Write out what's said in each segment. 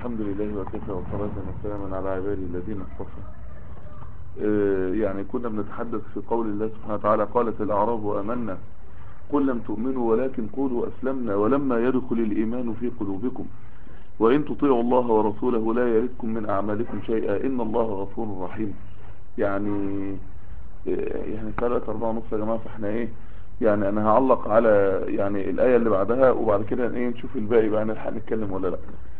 الحمد لله وكفى وصلاة وسلاما على عباده الذين اصطفى آه، يعني كنا بنتحدث في قول الله سبحانه وتعالى قالت الأعراب آمنا قل لم تؤمنوا ولكن قولوا أسلمنا ولما يدخل الإيمان في قلوبكم وإن تطيعوا الله ورسوله لا يردكم من أعمالكم شيئا إن الله غفور رحيم يعني آه، يعني ثلاثة أربعة ونص يا جماعة فاحنا إيه يعني أنا هعلق على يعني الآية اللي بعدها وبعد كده إيه نشوف الباقي بقى نلحق نتكلم ولا لأ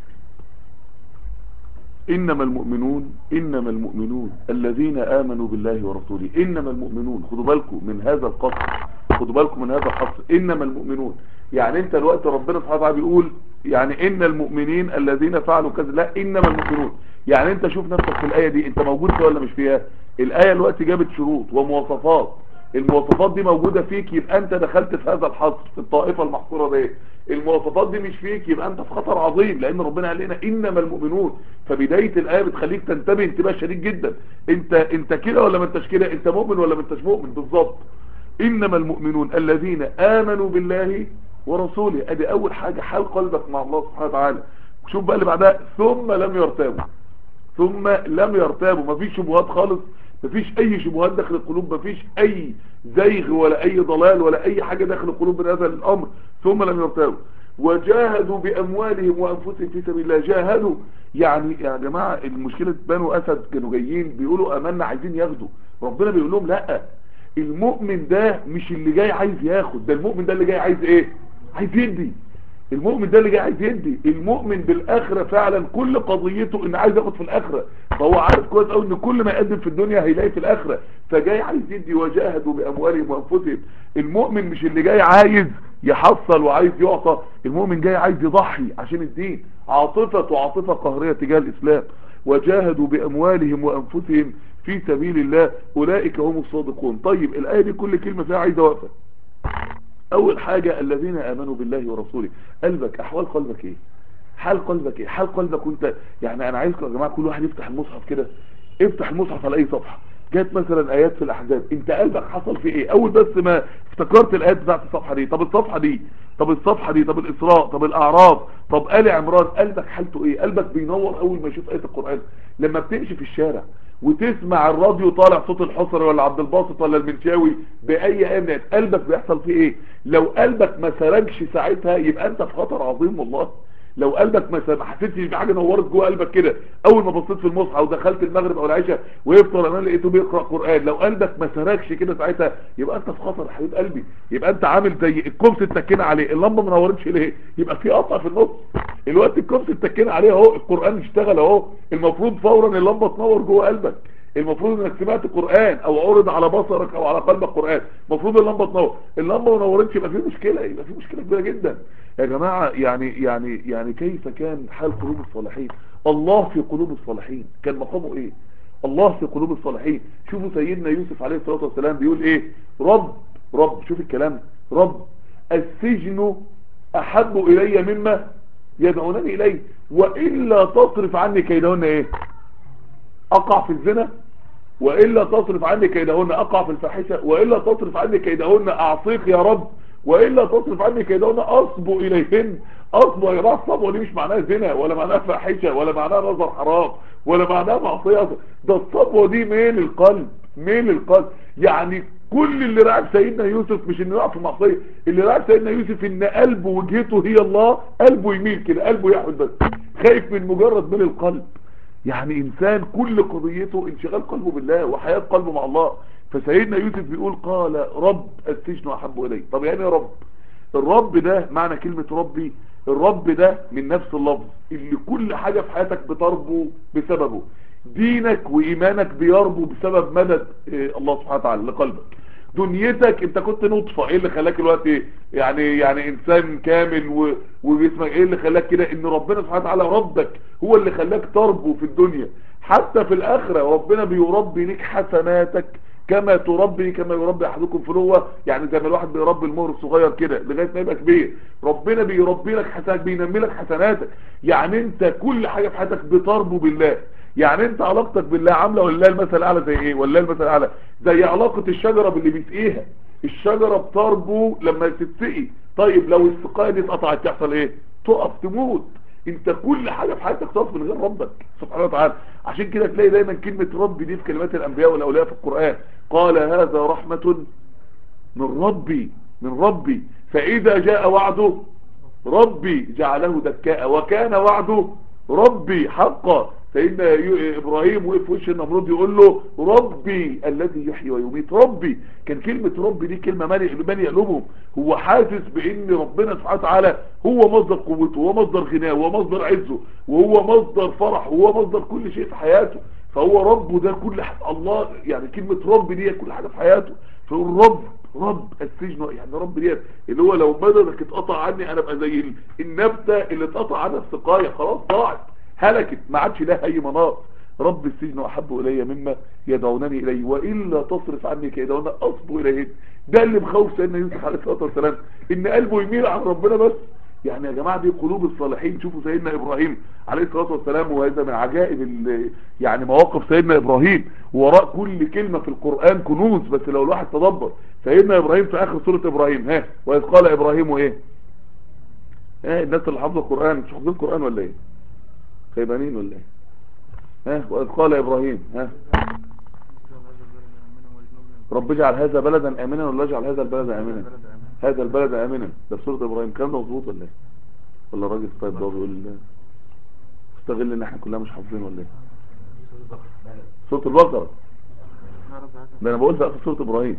إنما المؤمنون إنما المؤمنون الذين آمنوا بالله ورسوله إنما المؤمنون خدوا بالكم من هذا القصر خدوا بالكم من هذا القصر إنما المؤمنون يعني أنت الوقت ربنا سبحانه وتعالى بيقول يعني إن المؤمنين الذين فعلوا كذا لا إنما المؤمنون يعني أنت شوف نفسك في الآية دي أنت موجود فيها ولا مش فيها الآية الوقت جابت شروط ومواصفات المواصفات دي موجودة فيك يبقى انت دخلت في هذا الحصر في الطائفة المحصورة دي المواصفات دي مش فيك يبقى انت في خطر عظيم لان ربنا قال لنا انما المؤمنون فبداية الايه بتخليك تنتبه انتباه شديد جدا انت انت كده ولا ما انتش كده انت مؤمن ولا ما انتش مؤمن بالظبط انما المؤمنون الذين امنوا بالله ورسوله ادي اول حاجة حال قلبك مع الله سبحانه وتعالى شوف بقى اللي بعدها ثم لم يرتابوا ثم لم يرتابوا مفيش شبهات خالص مفيش اي شبهات داخل القلوب مفيش اي زيغ ولا اي ضلال ولا اي حاجة داخل القلوب من هذا الامر ثم لم يرتابوا وجاهدوا باموالهم وانفسهم في سبيل الله جاهدوا يعني يا جماعة المشكلة بنو اسد كانوا جايين بيقولوا امنا عايزين ياخدوا ربنا بيقول لهم لا المؤمن ده مش اللي جاي عايز ياخد ده المؤمن ده اللي جاي عايز ايه عايز يدي المؤمن ده اللي جاي عايز يدي المؤمن بالاخره فعلا كل قضيته ان عايز ياخد في الاخره فهو عارف كويس قوي ان كل ما يقدم في الدنيا هيلاقي في الاخره فجاي عايز يدي وجاهدوا باموالهم وانفسهم المؤمن مش اللي جاي عايز يحصل وعايز يعطى المؤمن جاي عايز يضحي عشان الدين عاطفه عاطفه قهريه تجاه الاسلام وجاهدوا باموالهم وانفسهم في سبيل الله اولئك هم الصادقون طيب الايه دي كل كلمه فيها عايزه وقفه اول حاجة الذين امنوا بالله ورسوله قلبك احوال قلبك ايه حال قلبك ايه حال قلبك وانت يعني انا عايزكم يا جماعة كل واحد يفتح المصحف كده افتح المصحف على اي صفحة جات مثلا ايات في الاحزاب انت قلبك حصل في ايه اول بس ما افتكرت الايات بتاعت الصفحة دي طب الصفحة دي طب الصفحة دي طب الاسراء طب الاعراض طب آل عمران قلبك حالته ايه قلبك بينور اول ما يشوف ايات القرآن لما بتمشي في الشارع وتسمع الراديو طالع صوت الحصري ولا عبد الباسط ولا المنشاوي باي ايه من قلبك بيحصل فيه ايه لو قلبك ما سرجش ساعتها يبقى انت في خطر عظيم والله لو قلبك ما ما حسيتش بحاجه نورت جوه قلبك كده اول ما بصيت في المصحف ودخلت المغرب او العشاء ويفطر انا لقيته بيقرا قران لو قلبك ما سرجش كده ساعتها يبقى انت في خطر يا حبيب قلبي يبقى انت عامل زي الكوبس اتكينا عليه اللمبه ما نورتش ليه يبقى في قطع في النص الوقت الكوبس اتكينا عليه اهو القران اشتغل اهو المفروض فورا اللمبه تنور جوه قلبك المفروض انك سمعت قرآن او عرض على بصرك او على قلبك قرآن المفروض اللمبة تنور اللمبة ما نورتش يبقى في مشكلة يبقى في مشكلة كبيرة جدا يا جماعة يعني يعني يعني كيف كان حال قلوب الصالحين الله في قلوب الصالحين كان مقامه ايه الله في قلوب الصالحين شوفوا سيدنا يوسف عليه الصلاة والسلام بيقول ايه رب رب شوف الكلام رب السجن احب الي مما يدعونني اليه والا تصرف عني كيدهن ايه اقع في الزنا والا تصرف عني كيدهن اقع في الفاحشه والا تصرف عني كيدهن اعصيك يا رب والا تصرف عني كيدهن اصبو اليهن اصبو يا جماعه الصبوه دي مش معناها زنا ولا معناها فاحشه ولا معناها نظر حرام ولا معناها معصيه ده الصبوه دي ميل القلب ميل القلب يعني كل اللي رعب سيدنا يوسف مش انه يقع في معصيه اللي رعب سيدنا يوسف ان قلبه وجهته هي الله قلبه يميل كده قلبه يحود بس خايف من مجرد من القلب يعني انسان كل قضيته انشغال قلبه بالله وحياة قلبه مع الله فسيدنا يوسف بيقول قال رب السجن احب الي طب يعني يا رب الرب ده معنى كلمة ربي الرب ده من نفس اللفظ اللي كل حاجة في حياتك بتربو بسببه دينك وايمانك بيربو بسبب مدد إيه الله سبحانه وتعالى لقلبك دنيتك انت كنت نطفة ايه اللي خلاك الوقت يعني يعني انسان كامل و... وجسمك ايه اللي خلاك كده ان ربنا سبحانه وتعالى ربك هو اللي خلاك تربو في الدنيا حتى في الاخرة ربنا بيربي لك حسناتك كما تربي كما يربي احدكم فلوة يعني زي ما الواحد بيربي المهر الصغير كده لغايه ما يبقى كبير ربنا بيربي لك حسنات بينمي لك حسناتك يعني انت كل حاجه في حياتك بتربو بالله يعني انت علاقتك بالله عامله ولله المثل الاعلى زي ايه ولله المثل الاعلى زي علاقه الشجره باللي بيسقيها الشجره بتربو لما تتسقي طيب لو السقايه دي اتقطعت تحصل ايه تقف تموت انت كل حاجة في حياتك تقف من غير ربك سبحانه وتعالى عشان كده تلاقي دايما كلمة رب دي في كلمات الانبياء والاولياء في القرآن قال هذا رحمة من ربي من ربي فاذا جاء وعده ربي جعله دكاء وكان وعده ربي حقا سيدنا ابراهيم وقف في وش النمرود يقول له ربي الذي يحيي ويميت ربي كان كلمة ربي دي كلمة مالي قلوبهم هو حاسس بان ربنا سبحانه وتعالى هو مصدر قوته ومصدر غناه ومصدر عزه وهو مصدر فرح وهو مصدر كل شيء في حياته فهو ربه ده كل حاجة الله يعني كلمة رب دي كل حاجة في حياته فيقول رب رب السجن يعني رب ديت اللي هو لو بدنك اتقطع عني انا ابقى زي النبتة اللي اتقطع عنها السقاية خلاص ضاعت هلكت ما عادش لها اي مناط رب السجن احب الي مما يدعونني اليه والا تصرف عني كيدهن اصب اليهن ده اللي مخوف سيدنا يوسف عليه الصلاه والسلام ان قلبه يميل عن ربنا بس يعني يا جماعه دي قلوب الصالحين شوفوا سيدنا ابراهيم عليه الصلاه والسلام وهذا من عجائب يعني مواقف سيدنا ابراهيم وراء كل كلمه في القران كنوز بس لو الواحد تدبر سيدنا ابراهيم في اخر سوره ابراهيم ها واذ قال ابراهيم وايه ها الناس اللي حافظه القران مش حافظين القران ولا ايه خيبانين ولا ايه ها وإذ قال إبراهيم ها رب اجعل هذا بلدا آمنا ولا اجعل هذا البلد آمنا هذا البلد آمنا ده في سورة إبراهيم كان ده مظبوط ولا ايه ولا الراجل طيب ده بيقول استغل ان احنا كلنا مش حافظين ولا ايه سورة البقرة ده انا بقول في اخر سورة إبراهيم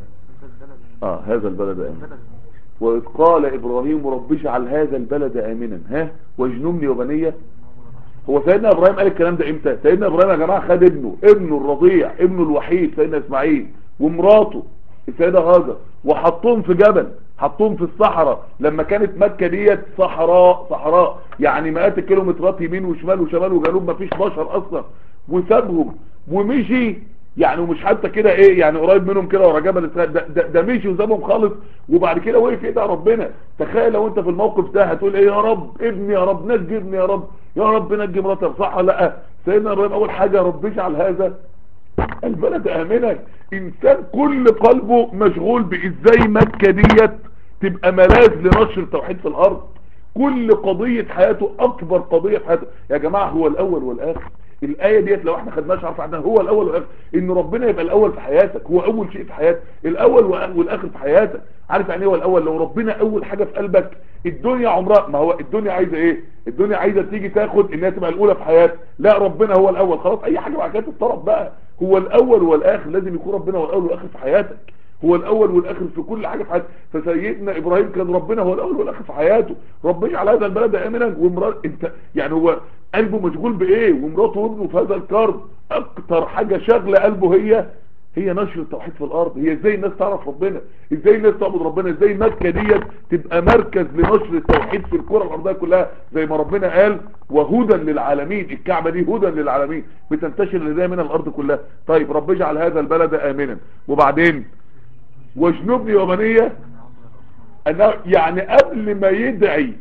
اه هذا البلد آمنا وإذ قال إبراهيم رب اجعل هذا البلد آمنا ها واجنبني وبنيه هو سيدنا ابراهيم قال الكلام ده امتى سيدنا ابراهيم يا جماعه خد ابنه ابنه الرضيع ابنه الوحيد سيدنا اسماعيل ومراته السيده هاجر وحطهم في جبل حطهم في الصحراء لما كانت مكه ديت صحراء صحراء يعني مئات الكيلومترات يمين وشمال وشمال وجنوب مفيش بشر اصلا وسابهم ومشي يعني ومش حتى كده ايه يعني قريب منهم كده ورا جبل ده, ده, ده مشي وسابهم خالص وبعد كده وقف يدعي ربنا تخيل لو انت في الموقف ده هتقول ايه يا رب ابني يا رب نجي ابني يا رب يا رب نجي مراتي صح ولا لا سيدنا ابراهيم اول حاجه يا رب اجعل هذا البلد امنا انسان كل قلبه مشغول بازاي مكه ديت تبقى ملاذ لنشر التوحيد في الارض كل قضية حياته اكبر قضية في حياته يا جماعة هو الاول والاخر الآية ديت لو احنا خدناش عارف عنها هو الاول والاخر ان ربنا يبقى الاول في حياتك هو اول شيء في حياتك الاول والاخر في حياتك عارف يعني ايه هو الاول لو ربنا اول حاجة في قلبك الدنيا عمرها ما هو الدنيا عايزة ايه الدنيا عايزة تيجي تاخد انها تبقى الاولى في حياتك لا ربنا هو الاول خلاص اي حاجة بعد كده تتطرف بقى هو الاول والاخر لازم يكون ربنا هو الاول والاخر في حياتك هو الاول والاخر في كل حاجة في حياته فسيدنا ابراهيم كان ربنا هو الاول والاخر في حياته رب اجعل هذا البلد امنا ومرات انت يعني هو قلبه مشغول بايه ومراته وابنه في هذا الكرب اكتر حاجة شغلة قلبه هي هي نشر التوحيد في الارض هي ازاي الناس تعرف ربنا ازاي الناس تعبد ربنا ازاي مكة ديت تبقى مركز لنشر التوحيد في الكرة الارضية كلها زي ما ربنا قال وهدى للعالمين الكعبة دي هدى للعالمين بتنتشر الهداية من الارض كلها طيب رب اجعل هذا البلد امنا وبعدين واجنبني وبنية أنه يعني قبل ما يدعي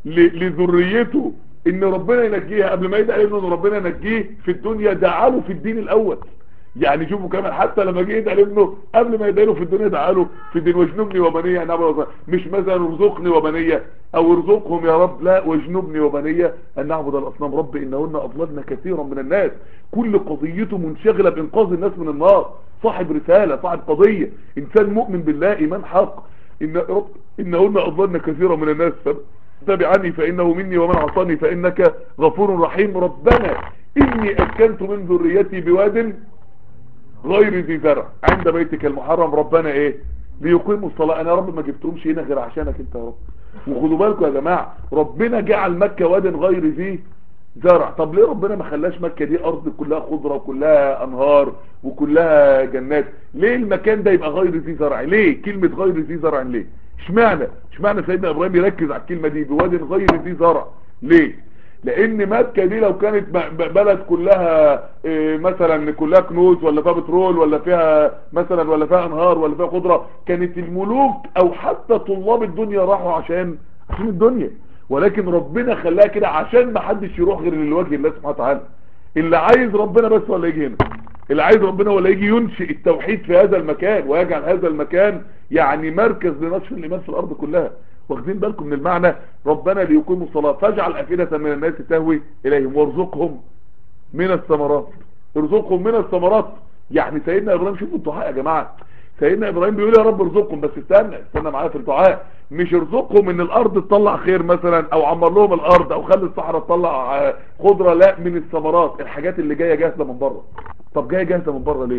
لذريته ان ربنا ينجيها قبل ما يدعي ابنه ان ربنا ينجيه في الدنيا دعاله في الدين الاول يعني شوفوا كمان حتى لما جه يدعي لابنه قبل ما يدعي له في الدنيا دعاله في الدين واجنبني وبنية نعبد مش مثلا ارزقني وبنية او ارزقهم يا رب لا واجنبني وبنية ان نعبد الاصنام رب انهن اضللن كثيرا من الناس كل قضيته منشغلة بانقاذ الناس من النار صاحب رسالة صاحب قضية انسان مؤمن بالله ايمان حق ان رب انهن اضللن كثيرا من الناس تبعني فانه مني ومن عصاني فانك غفور رحيم ربنا اني اسكنت من ذريتي بواد غير ذي زرع عند بيتك المحرم ربنا ايه ليقيموا الصلاة انا يا رب ما جبتهمش هنا غير عشانك انت يا رب وخدوا بالكم يا جماعة ربنا جعل مكة واد غير ذي زرع طب ليه ربنا ما خلاش مكة دي ارض كلها خضرة وكلها انهار وكلها جنات ليه المكان ده يبقى غير ذي زرع ليه كلمة غير ذي زرع ليه اشمعنى اشمعنى سيدنا ابراهيم يركز على الكلمة دي بواد غير ذي زرع ليه لان مكة دي لو كانت بلد كلها اه مثلا كلها كنوز ولا فيها بترول ولا فيها مثلا ولا فيها انهار ولا فيها خضرة كانت الملوك او حتى طلاب الدنيا راحوا عشان عشان الدنيا ولكن ربنا خلاها كده عشان ما حدش يروح غير لوجه الله سبحانه وتعالى اللي عايز ربنا بس ولا يجي هنا اللي عايز ربنا ولا يجي ينشئ التوحيد في هذا المكان ويجعل هذا المكان يعني مركز لنشر الايمان في الارض كلها واخدين بالكم من المعنى ربنا ليقيموا الصلاة فاجعل أفئدة من الناس تهوي إليهم وارزقهم من الثمرات ارزقهم من الثمرات يعني سيدنا إبراهيم شوفوا الدعاء يا جماعة سيدنا إبراهيم بيقول يا رب ارزقهم بس استنى استنى معايا في الدعاء مش ارزقهم ان الارض تطلع خير مثلا او عمر لهم الارض او خلي الصحراء تطلع آه، خضرة لا من الثمرات الحاجات اللي جاية جاهزة من بره طب جاية جاهزة من بره ليه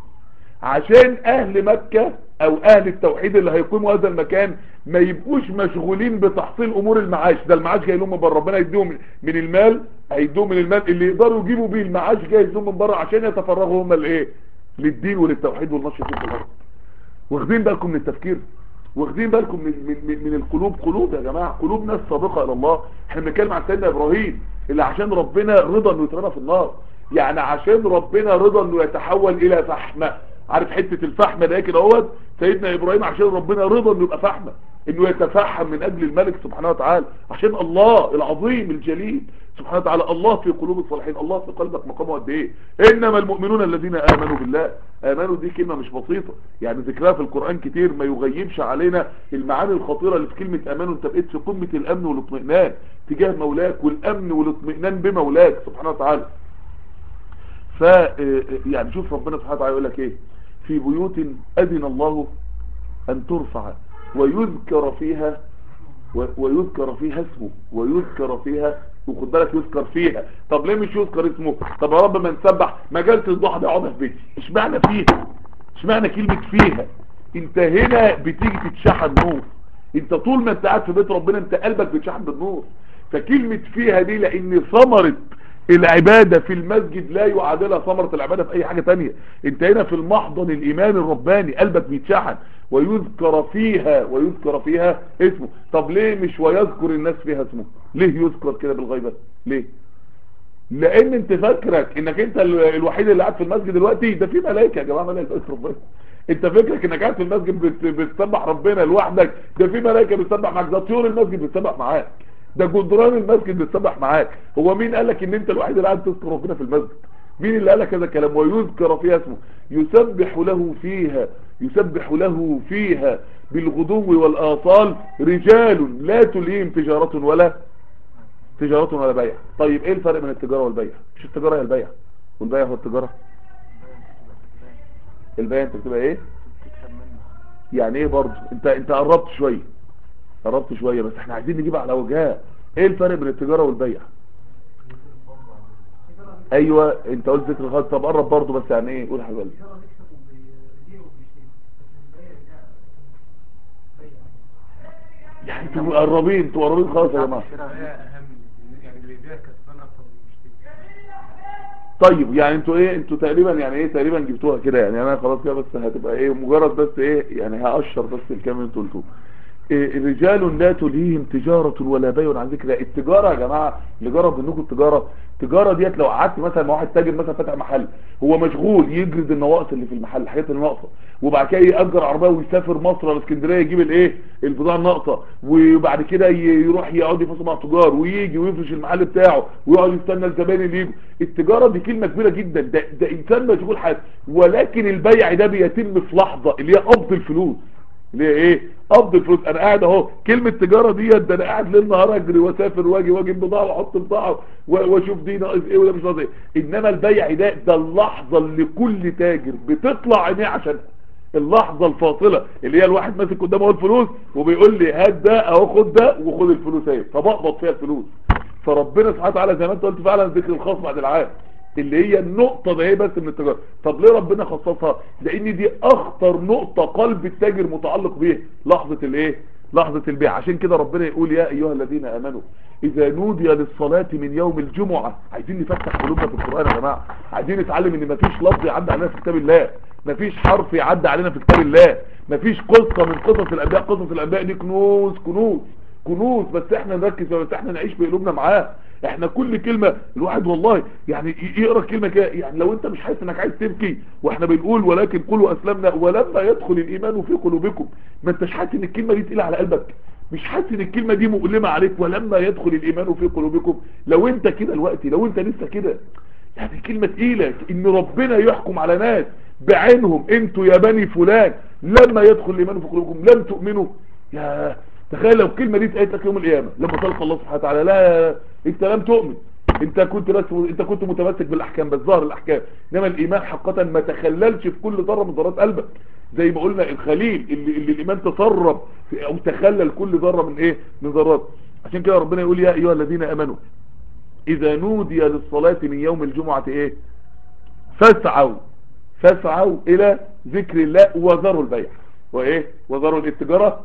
عشان اهل مكة او اهل التوحيد اللي هيقيموا هذا المكان ما يبقوش مشغولين بتحصيل امور المعاش ده المعاش جاي لهم من بره ربنا يديهم من المال هيديهم من المال اللي يقدروا يجيبوا بيه المعاش جاي لهم من بره عشان يتفرغوا هم لايه للدين وللتوحيد والنشر في الارض واخدين بالكم من التفكير واخدين بالكم من, من, من, من القلوب قلوب يا جماعة قلوب ناس صادقة الى الله احنا بنتكلم عن سيدنا ابراهيم اللي عشان ربنا رضا انه يترمى في النار يعني عشان ربنا رضا انه يتحول الى فحمة عارف حتة الفحمة ده كده اهوت سيدنا ابراهيم عشان ربنا رضا انه يبقى فحمة انه يتفحم من اجل الملك سبحانه وتعالى عشان الله العظيم الجليل سبحانه وتعالى الله في قلوب الصالحين الله في قلبك مقامه قد ايه انما المؤمنون الذين امنوا بالله امنوا دي كلمة مش بسيطة يعني ذكرها في القرآن كتير ما يغيبش علينا المعاني الخطيرة اللي في كلمة امنوا انت بقيت في قمة الامن والاطمئنان تجاه مولاك والامن والاطمئنان بمولاك سبحانه وتعالى ف يعني شوف ربنا سبحانه وتعالى يقول لك ايه في بيوت اذن الله ان ترفع ويذكر فيها ويذكر فيها اسمه ويذكر فيها وخد بالك يذكر فيها طب ليه مش يذكر اسمه طب يا رب ما نسبح ما جالس الضحى ده اقعدها في بيتي اشمعنى فيها اشمعنى كلمة فيها انت هنا بتيجي تتشحن نور انت طول ما انت قاعد في بيت ربنا انت قلبك بيتشحن بالنور فكلمة فيها دي لان ثمرة العبادة في المسجد لا يعادلها ثمرة العبادة في اي حاجة تانية انت هنا في المحضن الايمان الرباني قلبك بيتشحن ويذكر فيها ويذكر فيها اسمه طب ليه مش ويذكر الناس فيها اسمه ليه يذكر كده بالغيبة ليه لان انت فاكرك انك انت الوحيد اللي قاعد في المسجد دلوقتي ده في ملائكه يا جماعه ملائكه ربنا انت فكرك انك قاعد في المسجد بتسبح ربنا لوحدك ده في ملائكه بتسبح معاك ده طيور المسجد بتسبح معاك ده جدران المسجد بتسبح معاك هو مين قال لك ان انت الوحيد اللي قاعد تذكر ربنا في المسجد مين اللي قال لك هذا الكلام ويذكر فيها اسمه يسبح له فيها يسبح له فيها بالغدو والآصال رجال لا تليهم تجارة ولا تجارة ولا بيع طيب ايه الفرق بين التجارة والبيع مش التجارة هي البيع والبيع هو التجارة البيع انت بتبقى ايه يعني ايه برضه انت انت قربت شوية قربت شوية بس احنا عايزين نجيب على وجهها ايه الفرق بين التجارة والبيع ايوه انت قلت ذكر خالص طب قرب برضه بس يعني ايه قول حبيبي يعني انتوا مقربين انتوا قربين خالص يا جماعه طيب يعني انتوا ايه انتوا تقريبا يعني ايه تقريبا جبتوها كده يعني انا خلاص كده بس هتبقى ايه مجرد بس ايه يعني هقشر بس الكلام اللي انتوا قلتوه إيه رجال لا تلهيهم تجارة ولا بيع عن ذكر التجارة يا جماعة اللي جرب منكم التجارة التجارة ديت لو قعدت مثلا مع واحد تاجر مثلا فاتح محل هو مشغول يجرد النواقص اللي في المحل الحاجات اللي ناقصه وبعد كده يأجر عربية ويسافر مصر ولا اسكندرية يجيب الايه البضاعة الناقصة وبعد كده يروح يقعد يفصل مع تجار ويجي ويفرش المحل بتاعه ويقعد يستنى الزبائن اللي يجوا التجارة دي كلمة كبيرة جدا ده, ده انسان مشغول حياته ولكن البيع ده بيتم في لحظة اللي هي قبض الفلوس اللي هي ايه قبض الفلوس انا قاعد اهو كلمة تجارة ديت ده انا قاعد ليل نهار اجري واسافر واجي واجيب بضاعة واحط بضاعة واشوف دي ناقص ايه وده مش ناقص ايه انما البيع ده ده اللحظة اللي كل تاجر بتطلع عينيه عشانها اللحظة الفاصلة اللي هي الواحد ماسك قدامه الفلوس وبيقول لي هات ده اهو خد ده وخد الفلوس اهي فبقبض فيها الفلوس فربنا سبحانه وتعالى زي ما انت قلت فعلا ذكر الخاص بعد العام اللي هي النقطة ده هي بس من التجارة طب ليه ربنا خصصها لان دي اخطر نقطة قلب التاجر متعلق بيها لحظة الايه لحظة البيع عشان كده ربنا يقول يا ايها الذين امنوا اذا نودي للصلاة من يوم الجمعة عايزين نفتح قلوبنا في القرآن يا جماعة عايزين نتعلم ان مفيش لفظ يعدي علينا في كتاب الله مفيش حرف يعدي علينا في كتاب الله مفيش قصة من قصص الانبياء قصص الانبياء دي كنوز كنوز كنوز بس احنا نركز بس احنا نعيش بقلوبنا معاه احنا كل كلمة الواحد والله يعني يقرا كلمة كده يعني لو انت مش حاسس انك عايز تبكي واحنا بنقول ولكن قولوا اسلمنا ولما يدخل الايمان في قلوبكم ما انتش حاسس ان الكلمة دي تقيلة على قلبك مش حاسس ان الكلمة دي مؤلمة عليك ولما يدخل الايمان في قلوبكم لو انت كده دلوقتي لو انت لسه كده يعني كلمة تقيلة ان ربنا يحكم على ناس بعينهم انتوا يا بني فلان لما يدخل الايمان في قلوبكم لم تؤمنوا يا تخيل لو الكلمه دي اتقالت لك يوم القيامه لما تلقى الله سبحانه وتعالى لا انت لم تؤمن انت كنت بس انت كنت متمسك بالاحكام بس ظاهر الاحكام انما الايمان حقا ما تخللش في كل ذره من ذرات قلبك زي ما قلنا الخليل اللي, اللي الايمان تسرب في- او تخلل كل ذره من ايه من ذرات عشان كده ربنا يقول يا ايها الذين امنوا اذا نودي للصلاه من يوم الجمعه ايه فاسعوا فاسعوا الى ذكر الله وذروا البيع وايه وذروا التجاره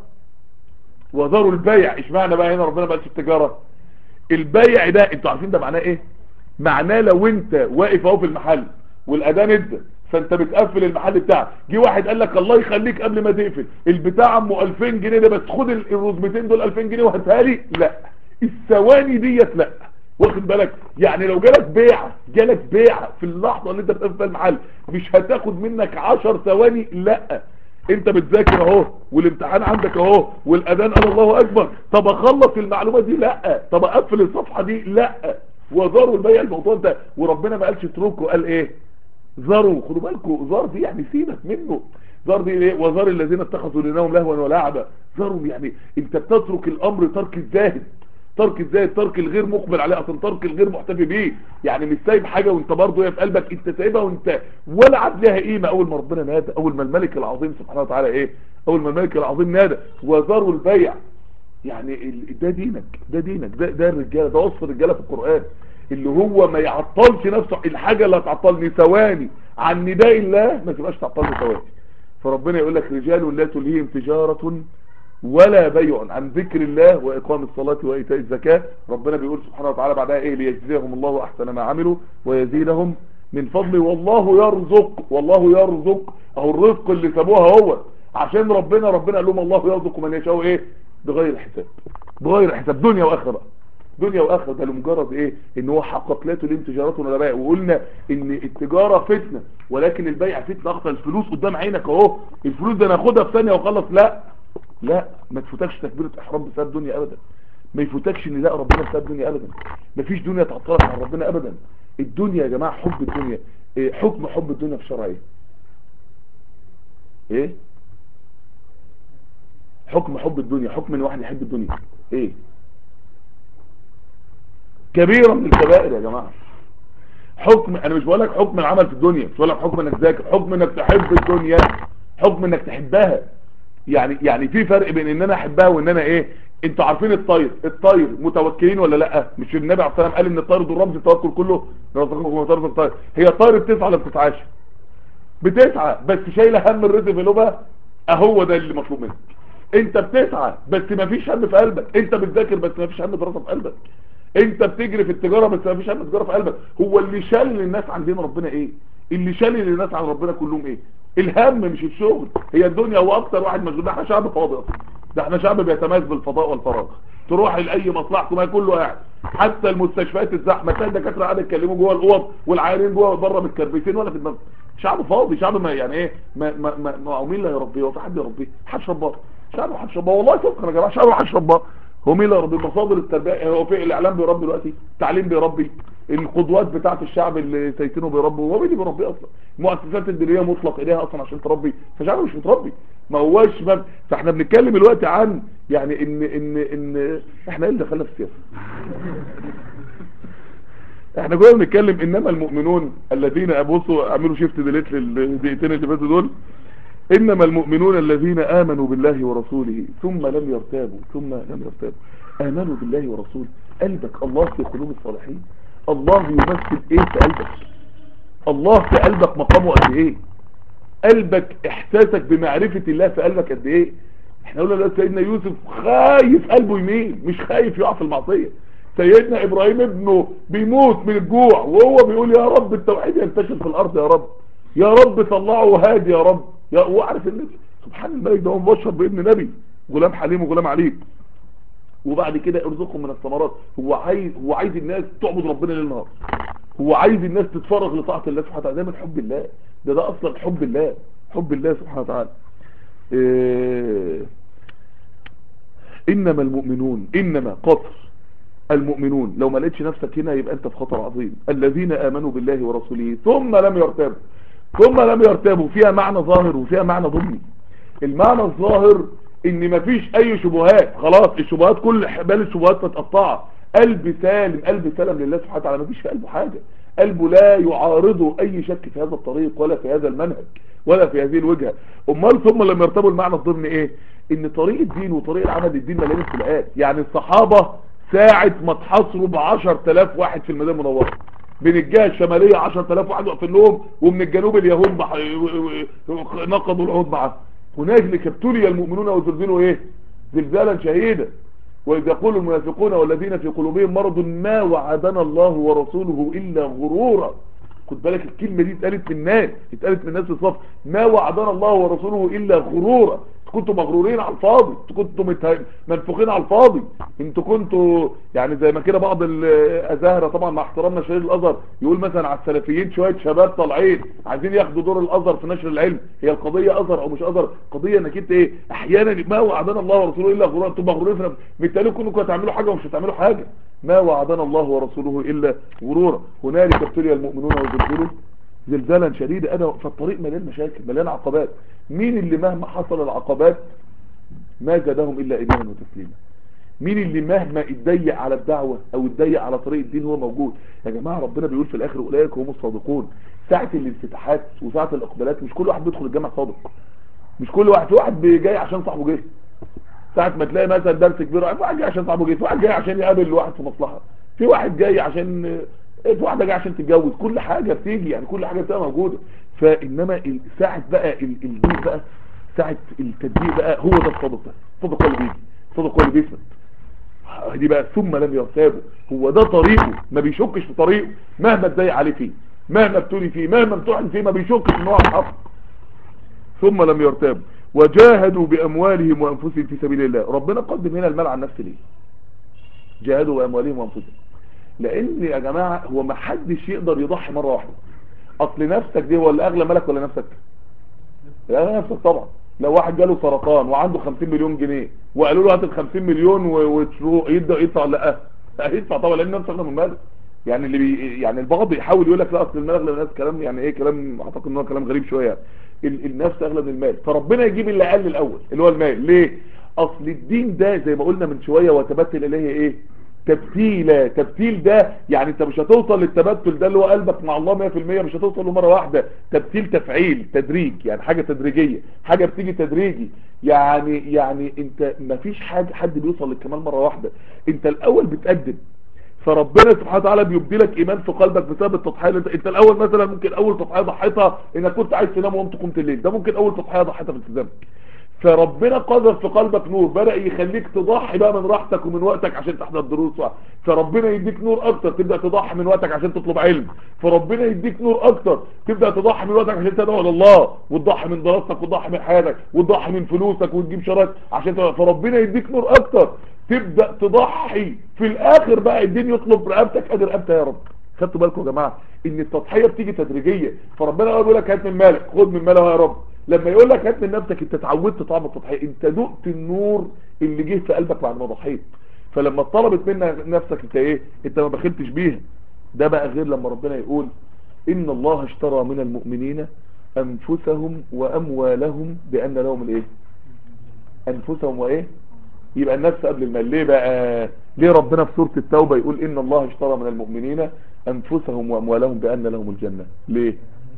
وذروا البيع اشمعنى بقى هنا ربنا ما قالش التجاره البيع ده انتوا عارفين ده معناه ايه معناه لو انت واقف اهو في المحل والاذان ادى فانت بتقفل المحل بتاعك جه واحد قال لك الله يخليك قبل ما تقفل البتاع ام 2000 جنيه ده بس خد ال- الرزمتين دول 2000 جنيه وهاتها لي لا الثواني ديت لا واخد بالك يعني لو جالك بيعه جالك بيعه في اللحظه اللي انت بتقفل فيها المحل مش هتاخد منك 10 ثواني لا انت بتذاكر اهو والامتحان عندك اهو والاذان قال الله اكبر طب اخلص المعلومه دي لا طب اقفل الصفحه دي لا وذروا البيع الموضوع ده وربنا ما قالش اتركوا قال ايه ذروا خدوا بالكم ذر دي يعني سيبك منه ذر دي ايه وذر الذين اتخذوا دينهم لهوا ولعبا ذروا يعني انت بتترك الامر ترك الزاهد ترك الزاهد ترك الغير مقبل عليه اصلا ترك الغير محتفي بيه يعني مش سايب حاجه وانت برضه هي في قلبك انت سايبها وانت ولا عاد لها قيمه اول ما ربنا نادى اول ما الملك العظيم سبحانه وتعالى ايه اول ما الملك العظيم نادى وذروا البيع يعني ال- ده دينك ده دينك ده ده الرجاله ده وصف الرجاله في القران اللي هو ما يعطلش نفسه الحاجه اللي هتعطلني ثواني عن نداء الله ما تبقاش تعطلني ثواني فربنا يقول لك رجال لا تلهيهم تجاره ولا بيع عن ذكر الله واقام الصلاه وايتاء الزكاه ربنا بيقول سبحانه وتعالى بعدها ايه ليجزيهم الله احسن ما عملوا ويزيدهم من فضله والله يرزق والله يرزق اهو الرزق اللي سابوها هو عشان ربنا ربنا قال لهم الله يرزق من يشاء ايه بغير حساب بغير حساب دنيا واخره دنيا واخره ده لمجرد ايه ان هو حقق لا تلين تجارته ولا بيع وقلنا ان التجاره فتنه ولكن البيع فتنه اخطر الفلوس قدام عينك اهو الفلوس ده ناخدها في ثانيه واخلص لا لا ما تفوتكش تكبيره احرام بسبب دنيا ابدا ما يفوتكش نداء ربنا بسبب دنيا ابدا ما فيش دنيا تعطلك عن ربنا ابدا الدنيا يا جماعه حب الدنيا إيه حكم حب الدنيا في الشرع ايه ايه حكم حب الدنيا حكم ان واحد يحب الدنيا ايه كبيرة من الكبائر يا جماعة حكم انا مش بقول لك حكم العمل في الدنيا مش بقول لك حكم انك تذاكر حكم انك تحب الدنيا حكم انك تحبها يعني يعني في فرق بين ان انا احبها وان انا ايه انتوا عارفين الطير الطير متوكلين ولا لا مش النبي عليه الصلاه والسلام قال ان الطير دول رمز التوكل كله رزقكم وترزق الطير هي الطير بتسعى ولا بتسعاش بتسعى بس شايله هم الرزق في لبها اهو ده اللي مطلوب منك انت بتسعى بس ما فيش هم في قلبك انت بتذاكر بس ما فيش هم دراسه في قلبك انت بتجري في التجاره بس ما فيش هم تجاره في قلبك هو اللي شال الناس عن دين ربنا ايه اللي شال الناس عن ربنا كلهم ايه الهم مش الشغل هي الدنيا هو اكتر واحد مشغول ده احنا شعب فاضي اصلا ده احنا شعب بيتميز بالفضاء والفراغ تروح لاي مصلحه ما كله قاعد حتى المستشفيات الزحمه تلاقي الدكاتره قاعده يتكلموا جوه الاوض والعيانين جوه بره متكربسين ولا في دماغهم شعب فاضي شعب ما يعني ايه ما ما ما, ما هو مين اللي هيربيه هو في حد يربيه حدش رباه شعب محدش رباه والله صدق يا جماعه شعب محدش رباه هو مين اللي يربي مصادر التربيه هو في الاعلام بيربي دلوقتي التعليم بيربي القدوات بتاعه الشعب اللي سايتينه بيربوا هو مين اللي بيربيه اصلا المؤسسات الدينيه مطلق ايديها اصلا عشان تربي فشعب مش متربي ما هواش ما فاحنا بنتكلم دلوقتي عن يعني ان ان ان احنا ايه اللي دخلنا في السياسه احنا كنا بنتكلم انما المؤمنون الذين ابصوا اعملوا شيفت ديليت للدقيقتين اللي فاتوا دول انما المؤمنون الذين امنوا بالله ورسوله ثم لم يرتابوا ثم لم يرتابوا امنوا بالله ورسوله قلبك الله في قلوب الصالحين الله يمثل ايه في قلبك الله في قلبك مقامه قد ايه قلبك احساسك بمعرفة الله في قلبك قد ايه احنا قلنا دلوقتي سيدنا يوسف خايف قلبه يمين مش خايف يقع في المعصية سيدنا ابراهيم ابنه بيموت من الجوع وهو بيقول يا رب التوحيد ينتشر في الارض يا رب يا رب طلعه هادي يا رب يا هو عارف ان سبحان الملك ده هو مبشر بابن نبي غلام حليم وغلام عليم وبعد كده ارزقهم من الثمرات هو عايز هو عايز الناس تعبد ربنا ليل نهار هو عايز الناس تتفرغ لطاعه الله سبحانه وتعالى ده من حب الله ده ده اصلا حب الله حب الله سبحانه وتعالى إيه انما المؤمنون انما قطر المؤمنون لو ما لقيتش نفسك هنا يبقى انت في خطر عظيم الذين امنوا بالله ورسوله ثم لم يرتابوا ثم لم يرتابوا فيها معنى ظاهر وفيها معنى ضمني المعنى الظاهر ان مفيش اي شبهات خلاص الشبهات كل حبال الشبهات متقطعه قلب سالم قلب سلم لله سبحانه وتعالى مفيش في قلبه حاجه قلبه لا يعارضه اي شك في هذا الطريق ولا في هذا المنهج ولا في هذه الوجهه امال ثم لما يرتبوا المعنى الضمن ايه ان طريق الدين وطريق العمل الدين مليان ابتلاءات يعني الصحابه ساعه ما اتحصروا ب 10000 واحد في المدينه المنوره من الجهه الشماليه 10000 واحد واقفين لهم ومن الجنوب اليهود بح... نقضوا العهود معه هناك ابتلي المؤمنون وزلزلوا ايه زلزالا شهيدا وإذ يقول المنافقون والذين في قلوبهم مرض ما وعدنا الله ورسوله إلا غرورا خد بالك الكلمة دي اتقالت من الناس اتقالت من الناس في الصف ما وعدنا الله ورسوله إلا غرورا كنتوا مغرورين على الفاضي انتوا كنتوا منفوخين على الفاضي انتوا كنتوا يعني زي ما كده بعض الازاهره طبعا مع احترامنا شهيد الازهر يقول مثلا على السلفيين شويه شباب طالعين عايزين ياخدوا دور الازهر في نشر العلم هي القضيه ازهر او مش ازهر قضيه انك انت ايه احيانا ما وعدنا الله ورسوله الا غرورا انتوا مغرورين في بالتالي كنتوا هتعملوا حاجه ومش هتعملوا حاجه ما وعدنا الله ورسوله الا غرورا هنالك ابتلي المؤمنون وزلزلوا زلزالا شديدا انا فالطريق مليان مشاكل مليان عقبات مين اللي مهما حصل العقبات ما زادهم الا ايمانا وتسليما مين اللي مهما اتضيق على الدعوة او اتضيق على طريق الدين هو موجود يا جماعة ربنا بيقول في الاخر اولئك هم الصادقون ساعة الانفتاحات وساعة الاقبالات مش كل واحد بيدخل الجامعة صادق مش كل واحد في واحد جاي عشان صاحبه جه ساعة ما تلاقي مثلا درس كبير في واحد جاي عشان صاحبه جه في واحد جاي عشان يقابل واحد في مصلحة في واحد جاي عشان في واحدة جاي عشان تتجوز كل حاجة بتيجي يعني كل حاجة بتبقى موجودة فانما ساعة بقى الدين بقى ساعة التدبير بقى هو ده الصدق ده الصدق هو اللي بيجي الصدق هو اللي بيثبت دي بقى ثم لم يرتابوا هو ده طريقه ما بيشكش في طريقه مهما اتضايق عليه فيه مهما ابتلي فيه مهما امتحن فيه ما بيشكش ان هو الحق ثم لم يرتابوا وجاهدوا باموالهم وانفسهم في سبيل الله ربنا قدم هنا المال عن نفسه ليه جاهدوا باموالهم وانفسهم لان يا جماعه هو ما حدش يقدر يضحي مره واحده اصل نفسك دي هو اللي اغلى ملك ولا نفسك لا نفسك طبعا لو واحد جاله سرطان وعنده 50 مليون جنيه وقالوا له هات ال 50 مليون وتروح يبدا يدفع لا هيدفع طبعا لان نفسك اغلى من مالك يعني اللي بي يعني البعض بيحاول يقول لك لا اصل المال اغلى من الناس كلام يعني ايه كلام اعتقد ان هو كلام غريب شويه يعني النفس اغلى من المال فربنا يجيب اللي اقل الاول اللي هو المال ليه اصل الدين ده زي ما قلنا من شويه وتبتل اليه ايه تبتيلة تبتيل ده يعني انت مش هتوصل للتبتل ده اللي هو قلبك مع الله 100% مش هتوصل له مرة واحدة تبتيل تفعيل تدريج يعني حاجة تدريجية حاجة بتيجي تدريجي يعني يعني انت مفيش حاجة حد بيوصل للكمال مرة واحدة انت الاول بتقدم فربنا سبحانه وتعالى بيبدلك ايمان في قلبك بسبب التضحيه انت, انت الاول مثلا ممكن اول تضحيه ضحيتها انك كنت عايز تنام وقمت قمت الليل ده ممكن اول تضحيه ضحيتها في التزامك فربنا قذف في قلبك نور بدأ يخليك تضحي بقى من راحتك ومن وقتك عشان تحضر دروس فربنا يديك نور اكتر تبدأ تضحي من وقتك عشان تطلب علم فربنا يديك نور اكتر تبدأ تضحي من وقتك عشان تدعو لله وتضحي من دراستك وتضحي من حياتك وتضحي من فلوسك وتجيب شرايط عشان تدعو فربنا يديك نور اكتر تبدأ تضحي في الاخر بقى الدين يطلب رقبتك ادي رقبتها يا رب خدتوا بالكم يا جماعة ان التضحية بتيجي تدريجية فربنا يقول لك هات من مالك خد من ماله يا رب لما يقول لك هات من نفسك انت اتعودت طعم التضحية انت دقت النور اللي جه في قلبك بعد ما ضحيت فلما طلبت منك نفسك انت ايه انت ما بخلتش بيها ده بقى غير لما ربنا يقول ان الله اشترى من المؤمنين انفسهم واموالهم بان لهم الايه انفسهم وايه يبقى النفس قبل المال ليه بقى ليه ربنا في سورة التوبة يقول ان الله اشترى من المؤمنين انفسهم واموالهم بان لهم الجنة ليه